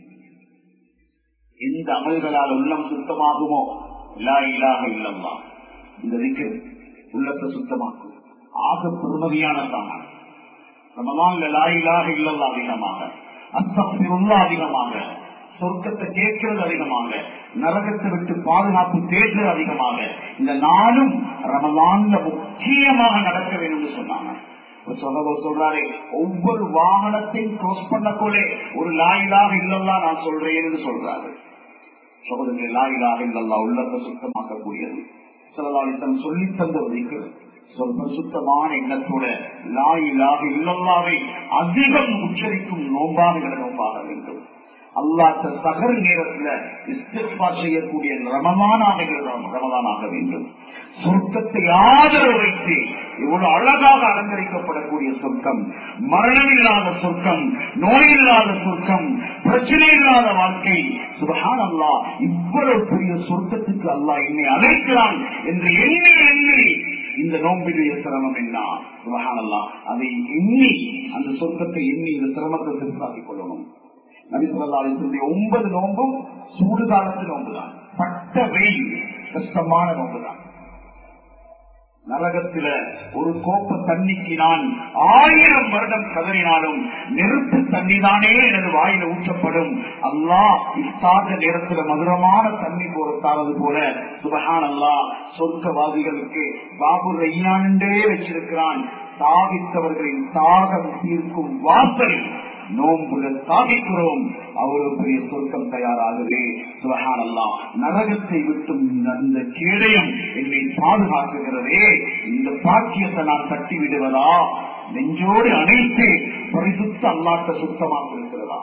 எந்த அமல்களால் உள்ளம் சுத்தமாகுமோ லா இலாக இல்லம்மா இந்த திக்கு உள்ளத்தை சுத்தமாக்கும் ஆக பெருமதியான சாமான் ரமலான்ல லா இலாக இல்லல்லா அதிகமாக அஸ்தபிருல்லா அதிகமாக சொர்க்கத்தை கேட்கிறது அதிகமாக நரகத்தை விட்டு பாதுகாப்பு தேடுறது அதிகமாக இந்த நாளும் ரமலான்ல முக்கியமாக நடக்க வேண்டும் சொன்னாங்க சொல்றாரு ஒவ்வொரு வாகனத்தையும் க்ளோஸ் பண்ணக்கோலே ஒரு லாயிலாக இல்லல்லா நான் சொல்றேன்னு சொல்றாரு சகோதரர்களே லாயிலாக இல்லல்லா உள்ளத்தை சுத்தமாக்கக்கூடியது சிலதாளித்தம் சொல்லி தந்த ஒரு சொல் சுத்தமான எண்ணத்தோட லாயிலாக இல்லல்லாவை அதிகம் உச்சரிக்கும் நோம்பாக நோம்பாக வேண்டும் அல்லாத்த சகர் நேரத்துல இஸ்திஃபார் செய்யக்கூடிய ரமதானாக ரமதானாக வேண்டும் சொர்க்கத்தை ஆதரவு வைத்து இவ்வளவு அழகாக அலங்கரிக்கப்படக்கூடிய சொர்க்கம் மரணம் இல்லாத சொர்க்கம் நோய் இல்லாத சொர்க்கம் பிரச்சனை இல்லாத வாழ்க்கை சுபஹான் அல்லா இவ்வளவு பெரிய சொர்க்கத்துக்கு அல்லாஹ் என்னை அழைக்கிறான் என்று எண்ணி எண்ணி இந்த நோம்பினுடைய சிரமம் என்ன சுபஹான் அல்லா அதை எண்ணி அந்த சொர்க்கத்தை எண்ணி இந்த சிரமத்தை திருத்தாக்கிக் கொள்ளணும் நபிசுல்லாவுடைய ஒன்பது நோம்பும் சூடு காலத்து நோம்புதான் பட்ட வெயில் கஷ்டமான நோம்புதான் நரகத்தில ஒரு கோப்ப தண்ணிக்கு நான் ஆயிரம் வருடம் கதறினாலும் நெருப்பு தண்ணி தானே எனது வாயில ஊற்றப்படும் அல்லா இஸ்தாத நேரத்துல மதுரமான தண்ணி போறத்தானது போல சுபஹான் அல்லா சொர்க்கவாதிகளுக்கு பாபு ரையானே வச்சிருக்கிறான் தாவித்தவர்களின் தாகம் தீர்க்கும் வாசல் நோன்புல சாதிக்கிறோம் அவ்வளவு பெரிய சொர்க்கம் தயாராகுது சுபஹானல்லா நரகத்தை விட்டும் அந்த கேடயம் என்னை பாதுகாக்குகிறதே இந்த பாக்கியத்தை நான் தட்டி விடுவதா நெஞ்சோடு அனைத்து பரிசுத்த அல்லாட்ட சுத்தமாக இருக்கிறதா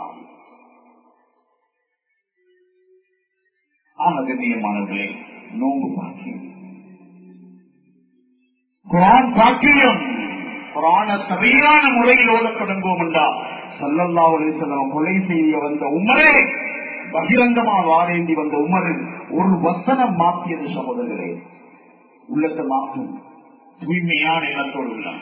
ஆக கண்ணியமானவர்களே நோன்பு பாக்கியம் குரான் பாக்கியம் குரான சரியான முறையில் ஓட தொடங்குவோம் என்றா சல்லல்லா அலிசல்லம் கொலை செய்ய வந்த உமரே பகிரங்கமா வாரேந்தி வந்த உமரு ஒரு வசனம் மாற்றியது சகோதரர்களே உள்ளத்தை மாற்றும் தூய்மையான எண்ணத்தோடு உள்ளான்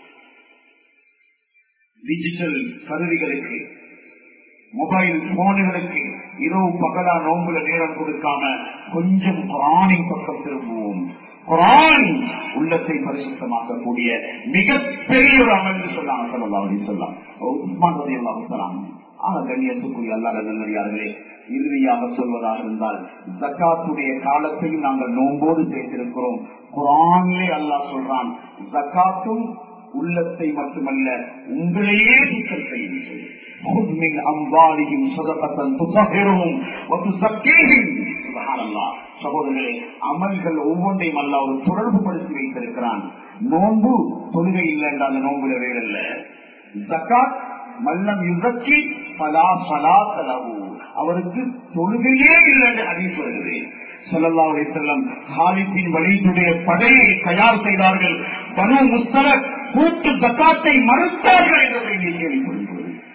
டிஜிட்டல் கருவிகளுக்கு மொபைல் போனுகளுக்கு இரவு பகலா நோம்புல நேரம் கொடுக்காம கொஞ்சம் குரானின் பக்கம் திரும்புவோம் குரான் உள்ளத்தை பரிசுத்தமாக்கக்கூடிய மிகப்பெரிய ஒரு அமல் என்று சொன்னாங்க சொல்லலாம் அப்படின்னு சொல்லலாம் உஸ்மான் ரதி அல்லாஹு சொல்லாம் ஆக கண்ணியத்துக்குரிய அல்லாத நல்லடியார்களே இறுதியாக சொல்வதாக இருந்தால் ஜக்காத்துடைய காலத்தையும் நாங்கள் நோம்போடு சேர்த்திருக்கிறோம் குரானிலே அல்லாஹ் சொல்றான் ஜக்காத்தும் உள்ளத்தை மட்டுமல்ல உங்களையே சுத்தம் செய்யுங்கள் خذ من أموالهم صدقة تطهرهم وتزكيهم سبحان الله சகோதரர்களே அமல்கள் ஒவ்வொன்றையும் அல்ல ஒரு தொடர்பு படுத்தி வைத்திருக்கிறான் நோன்பு தொழுகை இல்லை என்ற அந்த நோன்புல வேறல்ல ஜக்காத் மல்லம் யுதக்கி பலா பலா தலவு அவருக்கு தொழுகையே இல்லை என்று அறிவிப்பு வருகிறது சொல்லல்லாவுடைய செல்லம் ஹாலித்தின் வழியுடைய படையை தயார் செய்தார்கள் பனு முஸ்தலக் கூட்டு ஜக்காத்தை மறுத்தார்கள் என்ற செய்தியை கேள்விப்படுகிறது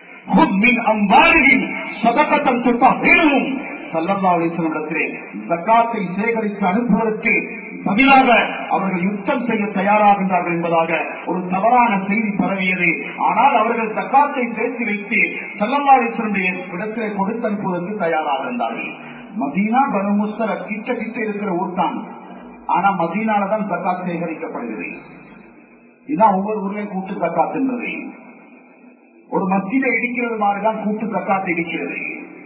ஜக்காத்தை சேகரித்து அனுப்புவதற்கு பதிலாக அவர்கள் யுத்தம் செய்ய தயாராகின்றார்கள் என்பதாக ஒரு தவறான செய்தி பரவியது ஆனால் அவர்கள் ஜக்காத்தை சேர்த்து வைத்து சல்லல்லாசனுடைய இடத்திலே கொடுத்து அனுப்புவதற்கு தயாராக இருந்தார்கள் மதீனா பனுமுஸ்தர கிட்ட கிட்ட இருக்கிற ஊர் தான் ஆனா மதீனால தான் ஜக்காத் சேகரிக்கப்படுகிறது இதுதான் ஒவ்வொரு ஊர்லயும் கூட்டு ஜக்காத்துன்றது ஒரு மத்தியில இடிக்கிறது மாதிரிதான் கூட்டு ஜக்காத்து இடிக்கிறது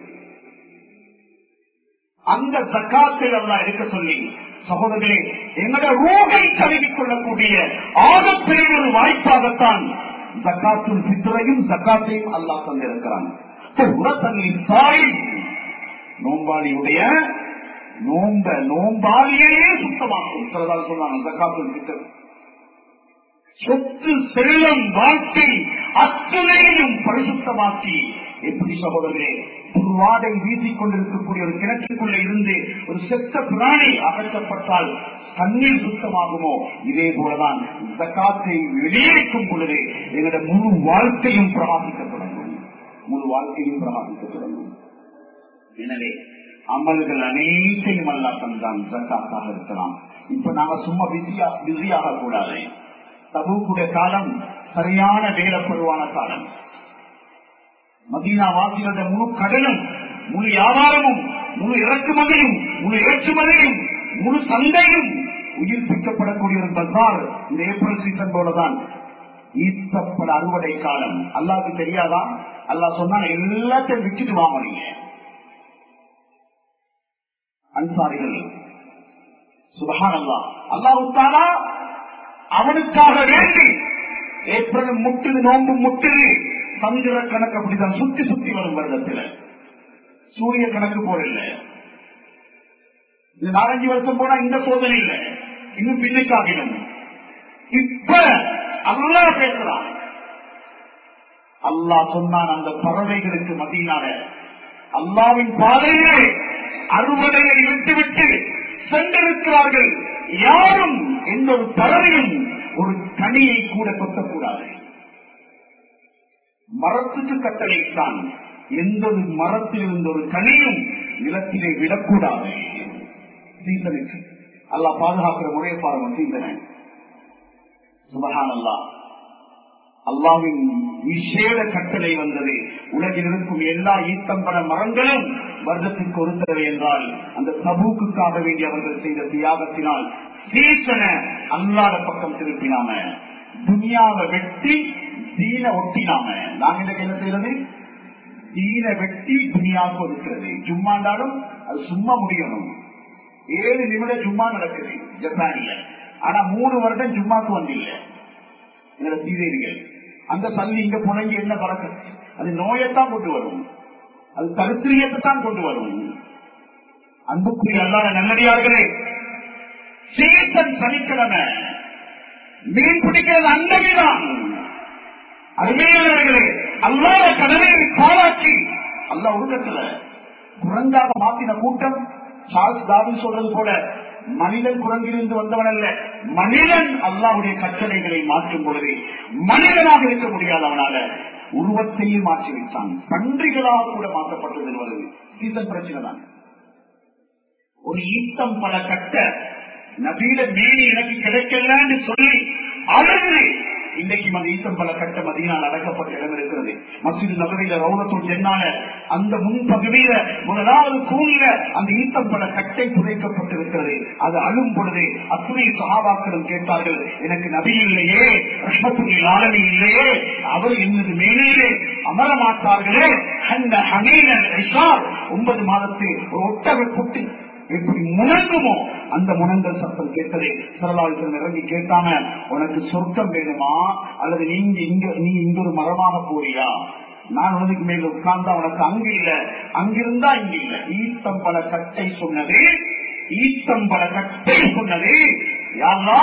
அந்த ஜக்காத்தை எல்லாம் எடுக்க சொல்லி சகோதரர்களே எங்களுடைய ரூகை கழுவிக் கொள்ளக்கூடிய ஆகப்பெரிய ஒரு வாய்ப்பாகத்தான் ஜக்காத்தும் சித்திரையும் ஜக்காத்தையும் அல்லாஹ் தந்திருக்கிறான் தாய் நோம்பாளியுடைய நோம்ப நோம்பாளியே சுத்தமாக்கும் சிலதால் சொன்னாங்க ஜக்காத்துல் சித்திரை சொத்து செல்லம் வாழ்க்கை அத்தனையும் பரிசுத்தமாக்கி எப்படி சகோதரர்களே ஒரு வாடை வீசிக் கொண்டிருக்கக்கூடிய ஒரு கிணற்றுக்குள்ள இருந்து ஒரு செத்த பிராணி அகற்றப்பட்டால் தண்ணீர் சுத்தமாகுமோ இதே போலதான் இந்த காற்றை வெளியேற்றும் பொழுது எங்களுடைய முழு வாழ்க்கையும் பிரகாசிக்க தொடங்கும் முழு வாழ்க்கையும் பிரகாசிக்க தொடங்கும் எனவே அமல்கள் அனைத்தையும் அல்லா தந்தான் ஜக்காத்தாக இருக்கலாம் இப்ப நாங்க சும்மா பிஸியா பிஸியாக கூடாது தபூக்குடைய காலம் சரியான வேலப்படுவான காலம் மதீனா வாசிகள முழு கடலும் முழு வியாபாரமும் முழு இறக்குமதியும் முழு ஏற்றுமதியும் முழு சந்தையும் உயிர்ப்பிக்கப்படக்கூடிய ஒரு பசார் இந்த ஏப்ரல் சீசன் போலதான் ஈர்த்தப்பட அறுவடை காலம் அல்லாவுக்கு தெரியாதா அல்லா சொன்னா எல்லாத்தையும் விட்டுட்டு வாங்க நீங்க அன்சாரிகள் சுபகான் அல்லா அல்லாவுத்தாலா அவனுக்காக வேண்டி ஏப்ரல் முட்டுது நோம்பு முட்டுது சந்திர கணக்கு அப்படிதான் சுத்தி சுத்தி வரும் வருடத்துல சூரிய கணக்கு போல இல்ல இது நாலஞ்சு வருஷம் போனா இந்த சோதனை இல்ல இன்னும் பின்னுக்காகிடும் இப்ப அல்லா பேசுறான் அல்லாஹ் சொன்னான் அந்த பறவைகளுக்கு மத்தியினால அல்லாவின் பாதையிலே அறுவடையை விட்டுவிட்டு சென்றிருக்கிறார்கள் யாரும் எந்த ஒரு பறவையும் ஒரு கனியை கூட கொத்தக்கூடாது மரத்துக்கு கட்டளைத்தான் எந்த ஒரு மரத்தில் இருந்த ஒரு கனியும் நிலத்திலே விடக்கூடாது சீசனுக்கு அல்லா பாதுகாக்கிற முறையை பாருங்க சீசனை சுபகான் அல்லா அல்லாவின் விசேட கட்டளை வந்தது உலகில் இருக்கும் எல்லா ஈத்தம்பட மரங்களும் வருடத்திற்கு ஒரு தடவை என்றால் அந்த சபூக்குக்காக வேண்டி அவர்கள் செய்த தியாகத்தினால் சீசன அல்லாத பக்கம் திருப்பினாம துனியாவை வெட்டி தீன ஒட்டினாம நாங்க இந்த என்ன செய்யறது தீன வெட்டி துனியாவுக்கு ஒதுக்கிறது ஜும்மாண்டாலும் அது சும்மா முடியணும் ஏழு நிமிடம் ஜும்மா நடக்குது ஜப்பானில ஆனா மூணு வருடம் ஜும்மாக்கு வந்தில்லை எங்களை சீதைகள் அந்த தள்ளி இங்க புழங்கி என்ன பறக்க அது நோயைத்தான் கொண்டு வரும் அது தரித்திரியத்தை தான் கொண்டு வரும் அன்புக்குரிய அல்லாத நல்லடியார்களே சீசன் சனிக்கிழமை மீன் பிடிக்கிறது அன்னவிதான் அருமையானவர்களே அல்லாத கடனை பாராட்டி அல்லா உலகத்துல குரங்காக மாத்தின கூட்டம் சார்ஸ் டாவின் சொல்றது போல மனிதன் குரங்கிலிருந்து வந்தவன் அல்ல மனிதன் அல்லாவுடைய கட்டளைகளை மாற்றும் பொழுது மனிதனாக இருக்க முடியாது அவனால உருவத்தையே மாற்றி வைத்தான் பன்றிகளாக கூட மாற்றப்பட்டது வருது சீசன் பிரச்சனை தான் ஒரு ஈத்தம் பல கட்ட நபீட மேனி எனக்கு கிடைக்கலன்னு சொல்லி அழுது இன்றைக்கு அந்த ஈத்தம் பல கட்ட மதியினால் அடக்கப்பட்ட இடம் இருக்கிறது மசிது நகரில ரவுலத்தூர் என்னால அந்த முன் பகுதியில முதலாவது கூலில அந்த ஈத்தம் பல கட்டை புதைக்கப்பட்டிருக்கிறது அது அழும் பொழுது அத்துணை சகாபாக்களும் கேட்டார்கள் எனக்கு நபி இல்லையே ரஷ்மத்துடைய ஆளுமை இல்லையே அவர் என்னது மேலே அமர மாட்டார்களே அந்த ஹமீனன் ஒன்பது மாதத்து ஒரு ஒட்டக குட்டி எப்படி முணங்குமோ அந்த முனங்கல் சத்தம் கேட்டதே சரலாவிசன் இறங்கி கேட்டாங்க உனக்கு சொர்க்கம் வேணுமா அல்லது நீங்க இங்க நீ இங்க ஒரு மரமாக போறியா நான் உனக்கு மேல உட்கார்ந்தா உனக்கு அங்கு இல்ல அங்கிருந்தா இங்க இல்ல ஈத்தம்பல கட்டை சொன்னது ஈத்தம்பல கட்டை சொன்னது யாரா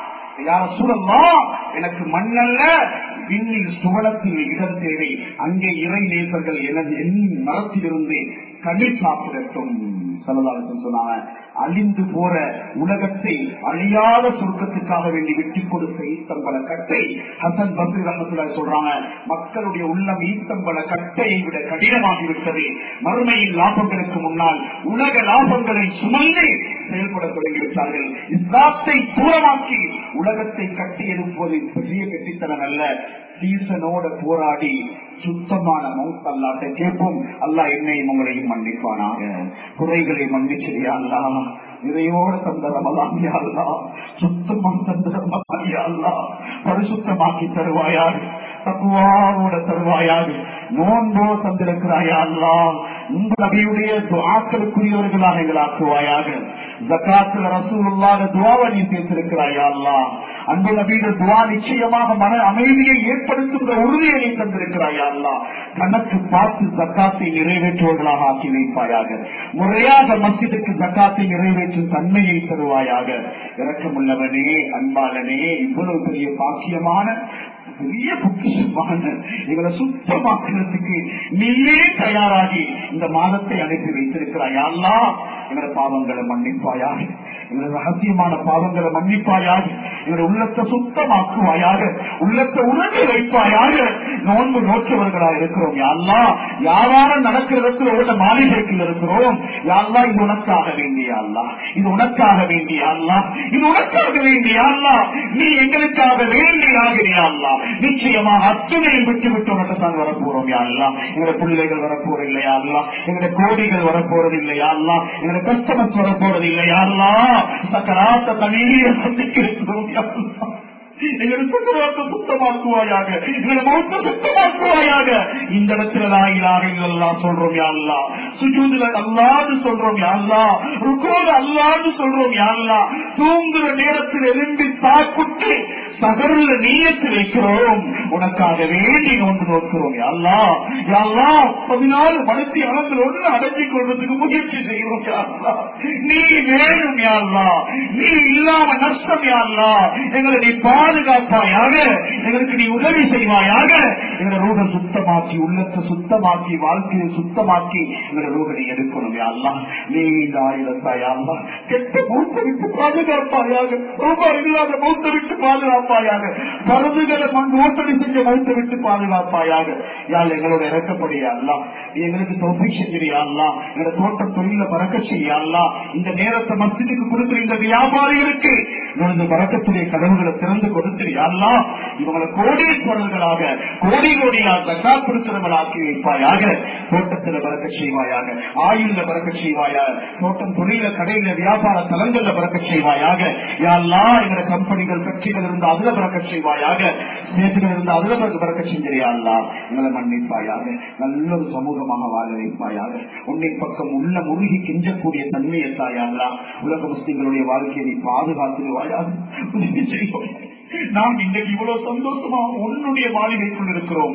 யார சூழல்லா எனக்கு மண்ணல்ல விண்ணில் சுவலத்தில் இடம் தேவை அங்கே இறை நேசர்கள் எனது என் மரத்திலிருந்து கண்ணீர் சாப்பிடட்டும் சரதாரசன் சொன்னாங்க அழிந்து போற உலகத்தை அழியாத சுருக்கத்துக்காக வேண்டி வெட்டி கொடுத்த ஈத்தம்பல கட்டை ஹசன் பத்ரி ரஹமத்துல்லா சொல்றாங்க மக்களுடைய உள்ளம் ஈத்தம்பல கட்டையை விட கடினமாகிவிட்டது மறுமையின் லாபங்களுக்கு முன்னால் உலக லாபங்களை சுமந்து செயல்பட தொடங்கிவிட்டார்கள் இஸ்லாத்தை தூரமாக்கி உலகத்தை கட்டி எழுப்புவது பெரிய கெட்டித்தனம் அல்ல சீசனோட போராடி சுத்தமான மவுத் அல்லாட்ட கேட்போம் அல்லா என்னையும் உங்களையும் மன்னிப்பானாக குறைகளை மன்னிச்சிரியா அல்லா இதையோட தந்த ரமலான் அல்லா சுத்தமாக தந்த ரமலான் அல்லா பரிசுத்தமாக்கி தருவாயாக தப்புவாவோட தருவாயாக நோன்போ தந்திருக்கிறாயா அல்லா உங்கள் நபியுடைய துவாக்களுக்குரியவர்களாக எங்களாக்குவாயாக ஜக்காத்துல ரசூலுல்லாத துவாவை நீ சேர்த்திருக்கிறாயா அல்லா அன்பு நபீட துவா நிச்சயமாக மன அமைதியை ஏற்படுத்துகிற உறுதியை நீ தந்திருக்கிறாயா அல்லா கணக்கு பார்த்து ஜக்காத்தை நிறைவேற்றுவர்களாக ஆக்கி வைப்பாயாக முறையாக மசிதுக்கு ஜக்காத்தை நிறைவேற்றும் தன்மையை தருவாயாக இறக்கமுள்ளவனே அன்பாளனே இவ்வளவு பெரிய பாக்கியமான பெரிய பொக்கிஷமான இவரை சுத்தமாக்குறதுக்கு நீயே தயாராகி இந்த மாதத்தை அனுப்பி வைத்திருக்கிறாய் அல்லா எங்களோட பாவங்களை மன்னிப்பாயாக எங்களோட ரகசியமான பாவங்களை மன்னிப்பாயாக எங்களோட உள்ளத்தை சுத்தமாக்குவாயாக உள்ளத்தை உணர்ந்து வைப்பாயாக நோன்பு நோற்றவர்களாக இருக்கிறோம் யாழ்லா யாரால நடக்கிற இடத்துல உள்ள மாளிகைக்குள் இருக்கிறோம் யாழ்லா இது உனக்காக வேண்டிய அல்லா இது உனக்காக வேண்டிய அல்லா இது உனக்காக வேண்டிய அல்லா நீ எங்களுக்காக வேண்டிய ஆகிறியா அல்லா நிச்சயமாக அத்துணையும் விட்டு விட்டு உனக்கு தான் வரப்போறோம் யாழ்லா எங்களோட பிள்ளைகள் வரப்போறது இல்லையா அல்லா எங்களோட கோடிகள் வரப்போறது இல்லையா அல்லா எங்களோட கஸ்டமர்ஸ் வரப்போறது இல்லையா அல்லா சக்கராத்த தனியே சந்திக்கிறோம் யாழ்லா எங்களை சுத்தமாக்க சுத்தமாக்குவாயாக எங்களை மௌத்த சுத்தமாக்குவாயாக இந்த இடத்துல லாயிலாக எல்லாம் சொல்றோம் யாழ்லா சுஜூதுல அல்லாது சொல்றோம் யாழ்லா ருக்கோடு அல்லாது சொல்றோம் யாழ்லா தூங்குற நேரத்தில் எழும்பி தாக்குட்டு சகருல நீயத்து வைக்கிறோம் உனக்காக வேண்டி நோன்பு நோக்கிறோம் யாழ்லா யாழ்லா பதினாலு மனத்தி அளவில் ஒன்று அடைஞ்சிக் கொள்றதுக்கு முயற்சி செய்கிறோம் யாழ்லா நீ வேணும் யாழ்லா நீ இல்லாம நஷ்டம் யாழ்லா எங்களை நீ பாதுகாப்பாயாக எங்களுக்கு நீ உதவி செய்வாயாக எங்களை ரூக சுத்தமாக்கி உள்ளத்தை சுத்தமாக்கி வாழ்க்கையை சுத்தமாக்கி எங்களை ரூக நீ எடுக்கணும் யாழ்லா நீ இந்த ஆயுதத்தா யாழ்லா கெட்ட மூத்த விட்டு பாதுகாப்பாயாக ரூபாய் இல்லாத மூத்த விட்டு பாதுகாப்பாயாக பருதுகளை மோசடி செஞ்ச மூத்த விட்டு பாதுகாப்பாயாக யாழ் எங்களோட இறக்கப்படியா அல்லா எங்களுக்கு தொகுப்பி செஞ்சிரியா அல்லா எங்களோட தோட்ட தொழில பறக்க செய்யா அல்லா இந்த நேரத்தை மஸ்திக்கு கொடுக்கிற இந்த வியாபாரிகளுக்கு இந்த பறக்கத்துடைய கதவுகளை திறந்து கொடுத்திரியா அல்லா இவங்களை கோடீஸ்வரர்களாக கோடி கோடியாக தக்கா கொடுக்கிறவர்களாக்கி வைப்பாயாக தோட்டத்துல பறக்க செய்வாயாக ஆயுள்ல பறக்க செய்வாயாக தோட்டம் தொழில கடையில வியாபார தலங்கள்ல பறக்க செய்வாயாக யாரெல்லாம் எங்களோட கம்பெனிகள் கட்சிகள் இருந்து அதுல பறக்க செய்வாயாக நேற்றுகள் இருந்து அதுல பறக்க செஞ்சிரியா அல்லா எங்களை மன்னிப்பாயாக நல்ல ஒரு சமூகமாக வாழ வைப்பாயாக உன்னை பக்கம் உள்ள முருகி கெஞ்சக்கூடிய தன்மையை தாயாங்களா உலக முஸ்லிம்களுடைய வாழ்க்கையை நீ பாதுகாத்துடுவாயாக உதவி செய்வாயாக நாம் இன்றைக்கு இவ்வளவு சந்தோஷமா உன்னுடைய மாளிகைக்குள் இருக்கிறோம்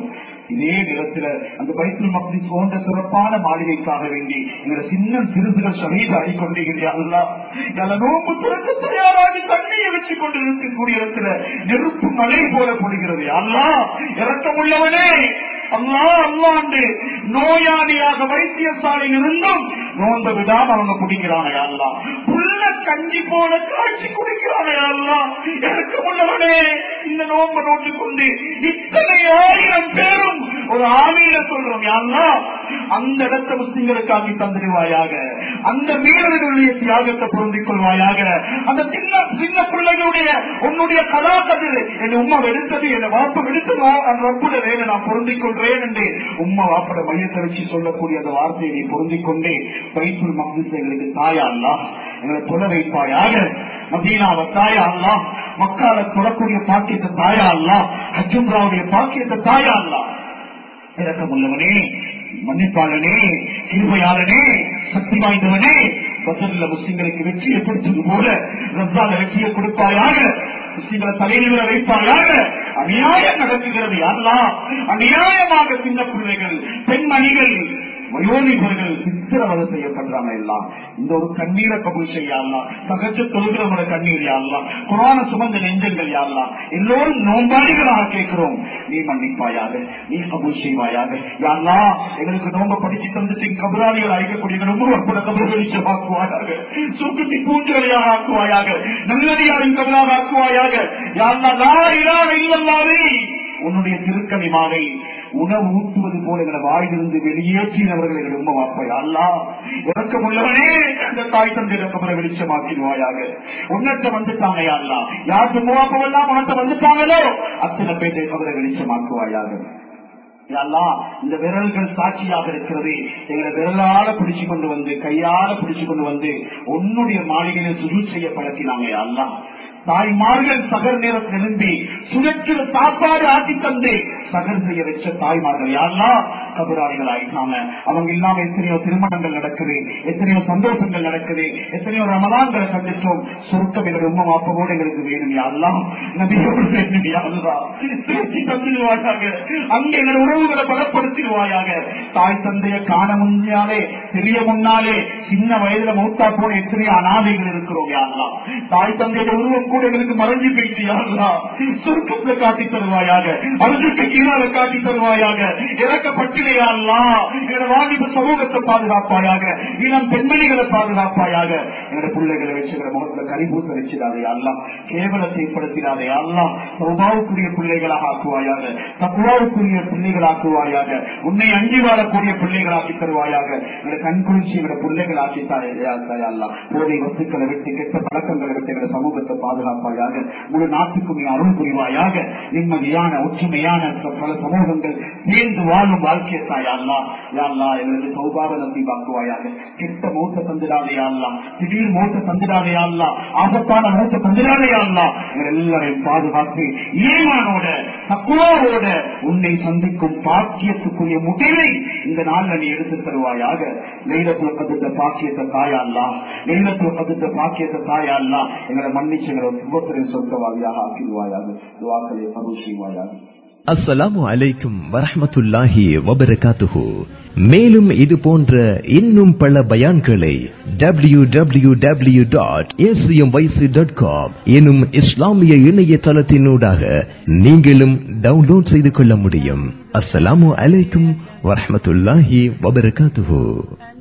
இதே நேரத்தில் அந்த பைத்துல் மக்தி போன்ற சிறப்பான மாளிகைக்காக வேண்டி எங்களை சின்ன சிறுசுகள் சமீத ஆடிக்கொண்டிருக்கிறீர்களா நோம்பு திறக்க தயாராகி தண்ணியை வச்சு கொண்டு இருக்கக்கூடிய இடத்துல நெருப்பு மழை போல பொழிகிறது அல்லா இறக்கமுள்ளவனே அல்லா அல்லாண்டு நோயாளியாக வைத்தியசாலையில் இருந்தும் நோந்த விடாம அவங்க குடிக்கிறானே அல்லா புள்ள கஞ்சி போல காட்சி குடிக்கிறானே அல்லா இறக்கமுள்ளவனே இந்த நோம்ப நோட்டு கொண்டு இத்தனை ஆயிரம் பேரும் ஒரு ஆவியில சொல்றோம் யாருன்னா அந்த இடத்த முஸ்லிம்களுக்காக்கி தந்துடுவாயாக அந்த மீனவர்களுடைய தியாகத்தை பொருந்திக் கொள்வாயாக அந்த சின்ன சின்ன பிள்ளைகளுடைய உன்னுடைய கலாக்கதில் என் உமா வெடுத்தது என் வாப்பு வெடுத்ததோ அந்த ரப்புட வேலை நான் பொருந்திக் கொள்றேன் என்று உம்மா வாப்பட மையத்தை வச்சு சொல்லக்கூடிய அந்த வார்த்தையை நீ பொருந்திக் கொண்டே பைத்துல் மக்திஸ் எங்களுக்கு தாயா அல்லா எங்களை தொலை வைப்பாயாக மதீனாவை தாயா அல்லா மக்கால தொடக்கூடிய பாக்கியத்தை தாயா அல்லா ஹஜும்ராவுடைய பாக்கியத்தை தாயா அல்லா இறக்கமுள்ளவனே மன்னிப்பாளனே கிருபையாளனே சக்தி வாய்ந்தவனே பசல்ல முஸ்லிம்களுக்கு வெற்றியை கொடுத்தது போல ரம்சால வெற்றியை கொடுப்பாயாக முஸ்லிம்களை தலைநிலை வைப்பாயாக அநியாயம் நடக்குகிறது யாரெல்லாம் அநியாயமாக சின்ன பிள்ளைகள் பெண்மணிகள் வயோதிபர்கள் சித்திரவதை செய்யப்படுறாங்க எல்லாம் இந்த ஒரு கண்ணீரை கபூல் செய்யலாம் சகஜ தொழுகிறவங்கள கண்ணீர் யாரலாம் குரான சுமந்த நெஞ்சங்கள் யாரலாம் எல்லோரும் நோம்பாளிகளாக கேட்கிறோம் நீ மன்னிப்பாயாக நீ கபூல் செய்வாயாக யாரா எங்களுக்கு நோம்ப படிச்சு தந்துட்டு கபராளிகள் அழைக்கக்கூடிய ரொம்ப கூட கபர் வெளிச்சமாக்குவாயாக சுக்குத்தி பூஞ்சலையாக ஆக்குவாயாக நல்லடியாரின் கபராக ஆக்குவாயாக யாரா லா இலாஹ இல்லல்லாஹே உன்னுடைய திருக்கனிமாவை உணவு ஊட்டுவது போல எங்களை வாயிலிருந்து வெளியேற்றினவர்கள் எங்களை உண்மை வாப்பாய் அல்லா இறக்கம் உள்ளவனே அந்த தாய் தந்தை இறக்கமுறை வெளிச்சமாக்கிடுவாயாக உன்னத்தை வந்துட்டாங்க யாருலா யார் சும்மாப்பவெல்லாம் உனத்தை வந்துட்டாங்களோ அத்தனை பேரை கபரை வெளிச்சமாக்குவாயாக இந்த விரல்கள் சாட்சியாக இருக்கிறது எங்களை விரலால பிடிச்சு கொண்டு வந்து கையால பிடிச்சு கொண்டு வந்து உன்னுடைய மாளிகையில சுஜு செய்ய பழக்கினாங்க அல்லா தாய்மார்கள் சகர் நேரத்தில் எழும்பி சுழற்சில சாப்பாடு ஆட்டி தந்து சகர் செய்ய வச்ச தாய்மார்கள் யாரெல்லாம் கபராளிகள் ஆயிட்டாங்க அவங்க இல்லாம எத்தனையோ திருமணங்கள் நடக்குது எத்தனையோ சந்தோஷங்கள் நடக்குது எத்தனையோ ரமலான்களை சந்திச்சோம் சுருக்கம் எங்கள் உண்மை மாப்பவோடு எங்களுக்கு வேணும் யாரெல்லாம் நபியோடு வேணும் யாருதான் திருச்சி தந்துடுவாயாக அங்க எங்கள் உறவுகளை பலப்படுத்திடுவாயாக தாய் தந்தைய காண முன்னாலே தெரிய முன்னாலே சின்ன வயதுல மூத்தா போன எத்தனையோ அனாதைகள் இருக்கிறோம் யாரெல்லாம் தாய் தந்தையோட உருவம் கூட எங்களுக்கு மறைஞ்சு போயிட்டு யாரெல்லாம் சுருக்கத்தை காட்டி தருவாயாக அழுதுக்கு கீழால காட்டி தருவாயாக இறக்கப்பட்டிலையாலாம் எங்களோட வாலிப சமூகத்தை பாதுகாப்பாயாக இளம் பெண்மணிகளை பாதுகாப்பாயாக எங்களோட பிள்ளைகளை வச்சுக்கிற முகத்துல கரிபூச வச்சிடாதே அல்லலாம் கேவலத்தை ஏற்படுத்திடாதே அல்லலாம் சௌபாவுக்குரிய பிள்ளைகளாக ஆக்குவாயாக தக்குவாவுக்குரிய பிள்ளைகளாக்குவாயாக உன்னை அஞ்சி வாழக்கூடிய பிள்ளைகளாக்கி தருவாயாக எங்களை கண் குளிர்ச்சி எங்களோட பிள்ளைகளாக்கி தாயல்லாம் போதை வத்துக்களை விட்டு கெட்ட பழக்கங்களை விட்டு எங்களோட சமூகத்தை பாதுகாப்பாயாக முழு நாட்டுக்கும் நீ அருள் புரிவாயாக நிம்மதியான ஒற்றுமையான பல சமூகங்கள் சேர்ந்து வாழும் வாழ்க்கையை தாயல்லா யாழ்லா எங்களுக்கு சௌபாவ நம்பிவாக்குவாயாக கெட்ட மூத்த தந்திராதே அல்லா திடீர் மூத்த தந்திராதே அல்லா ஆபத்தான மூத்த தந்திராதே அல்லா எங்கள் எல்லாரையும் பாதுகாத்து ஈமானோட தக்குவாவோட உன்னை சந்திக்கும் பாக்கியத்துக்குரிய முடிவை இந்த நாள்ல நீ எடுத்து தருவாயாக நெய்லத்துல கதிர்ந்த பாக்கியத்தை தாயல்லா நெய்லத்துல கதிர்ந்த பாக்கியத்தை தாயல்லா எங்களை மன்னிச்சு எங்களை ஒவ்வொருத்தரையும் சொந்தவாதியாக ஆக்கிடுவாயாக துவாக்களை கபூல் செய்வாயாக அஸ்ஸலாமு அலைக்கும் வரஹமத்துல்லாஹி வபரகாத்துஹு மேலும் இது போன்ற இன்னும் பல பயான்களை W W W dot dot com எனும் இஸ்லாமிய இணையதளத்தினூடாக நீங்களும் டவுன்லோட் செய்து கொள்ள முடியும் அஸ்ஸலாமு அலைக்கும் வரஹமத்துல்லாஹி வபரகாத்துஹு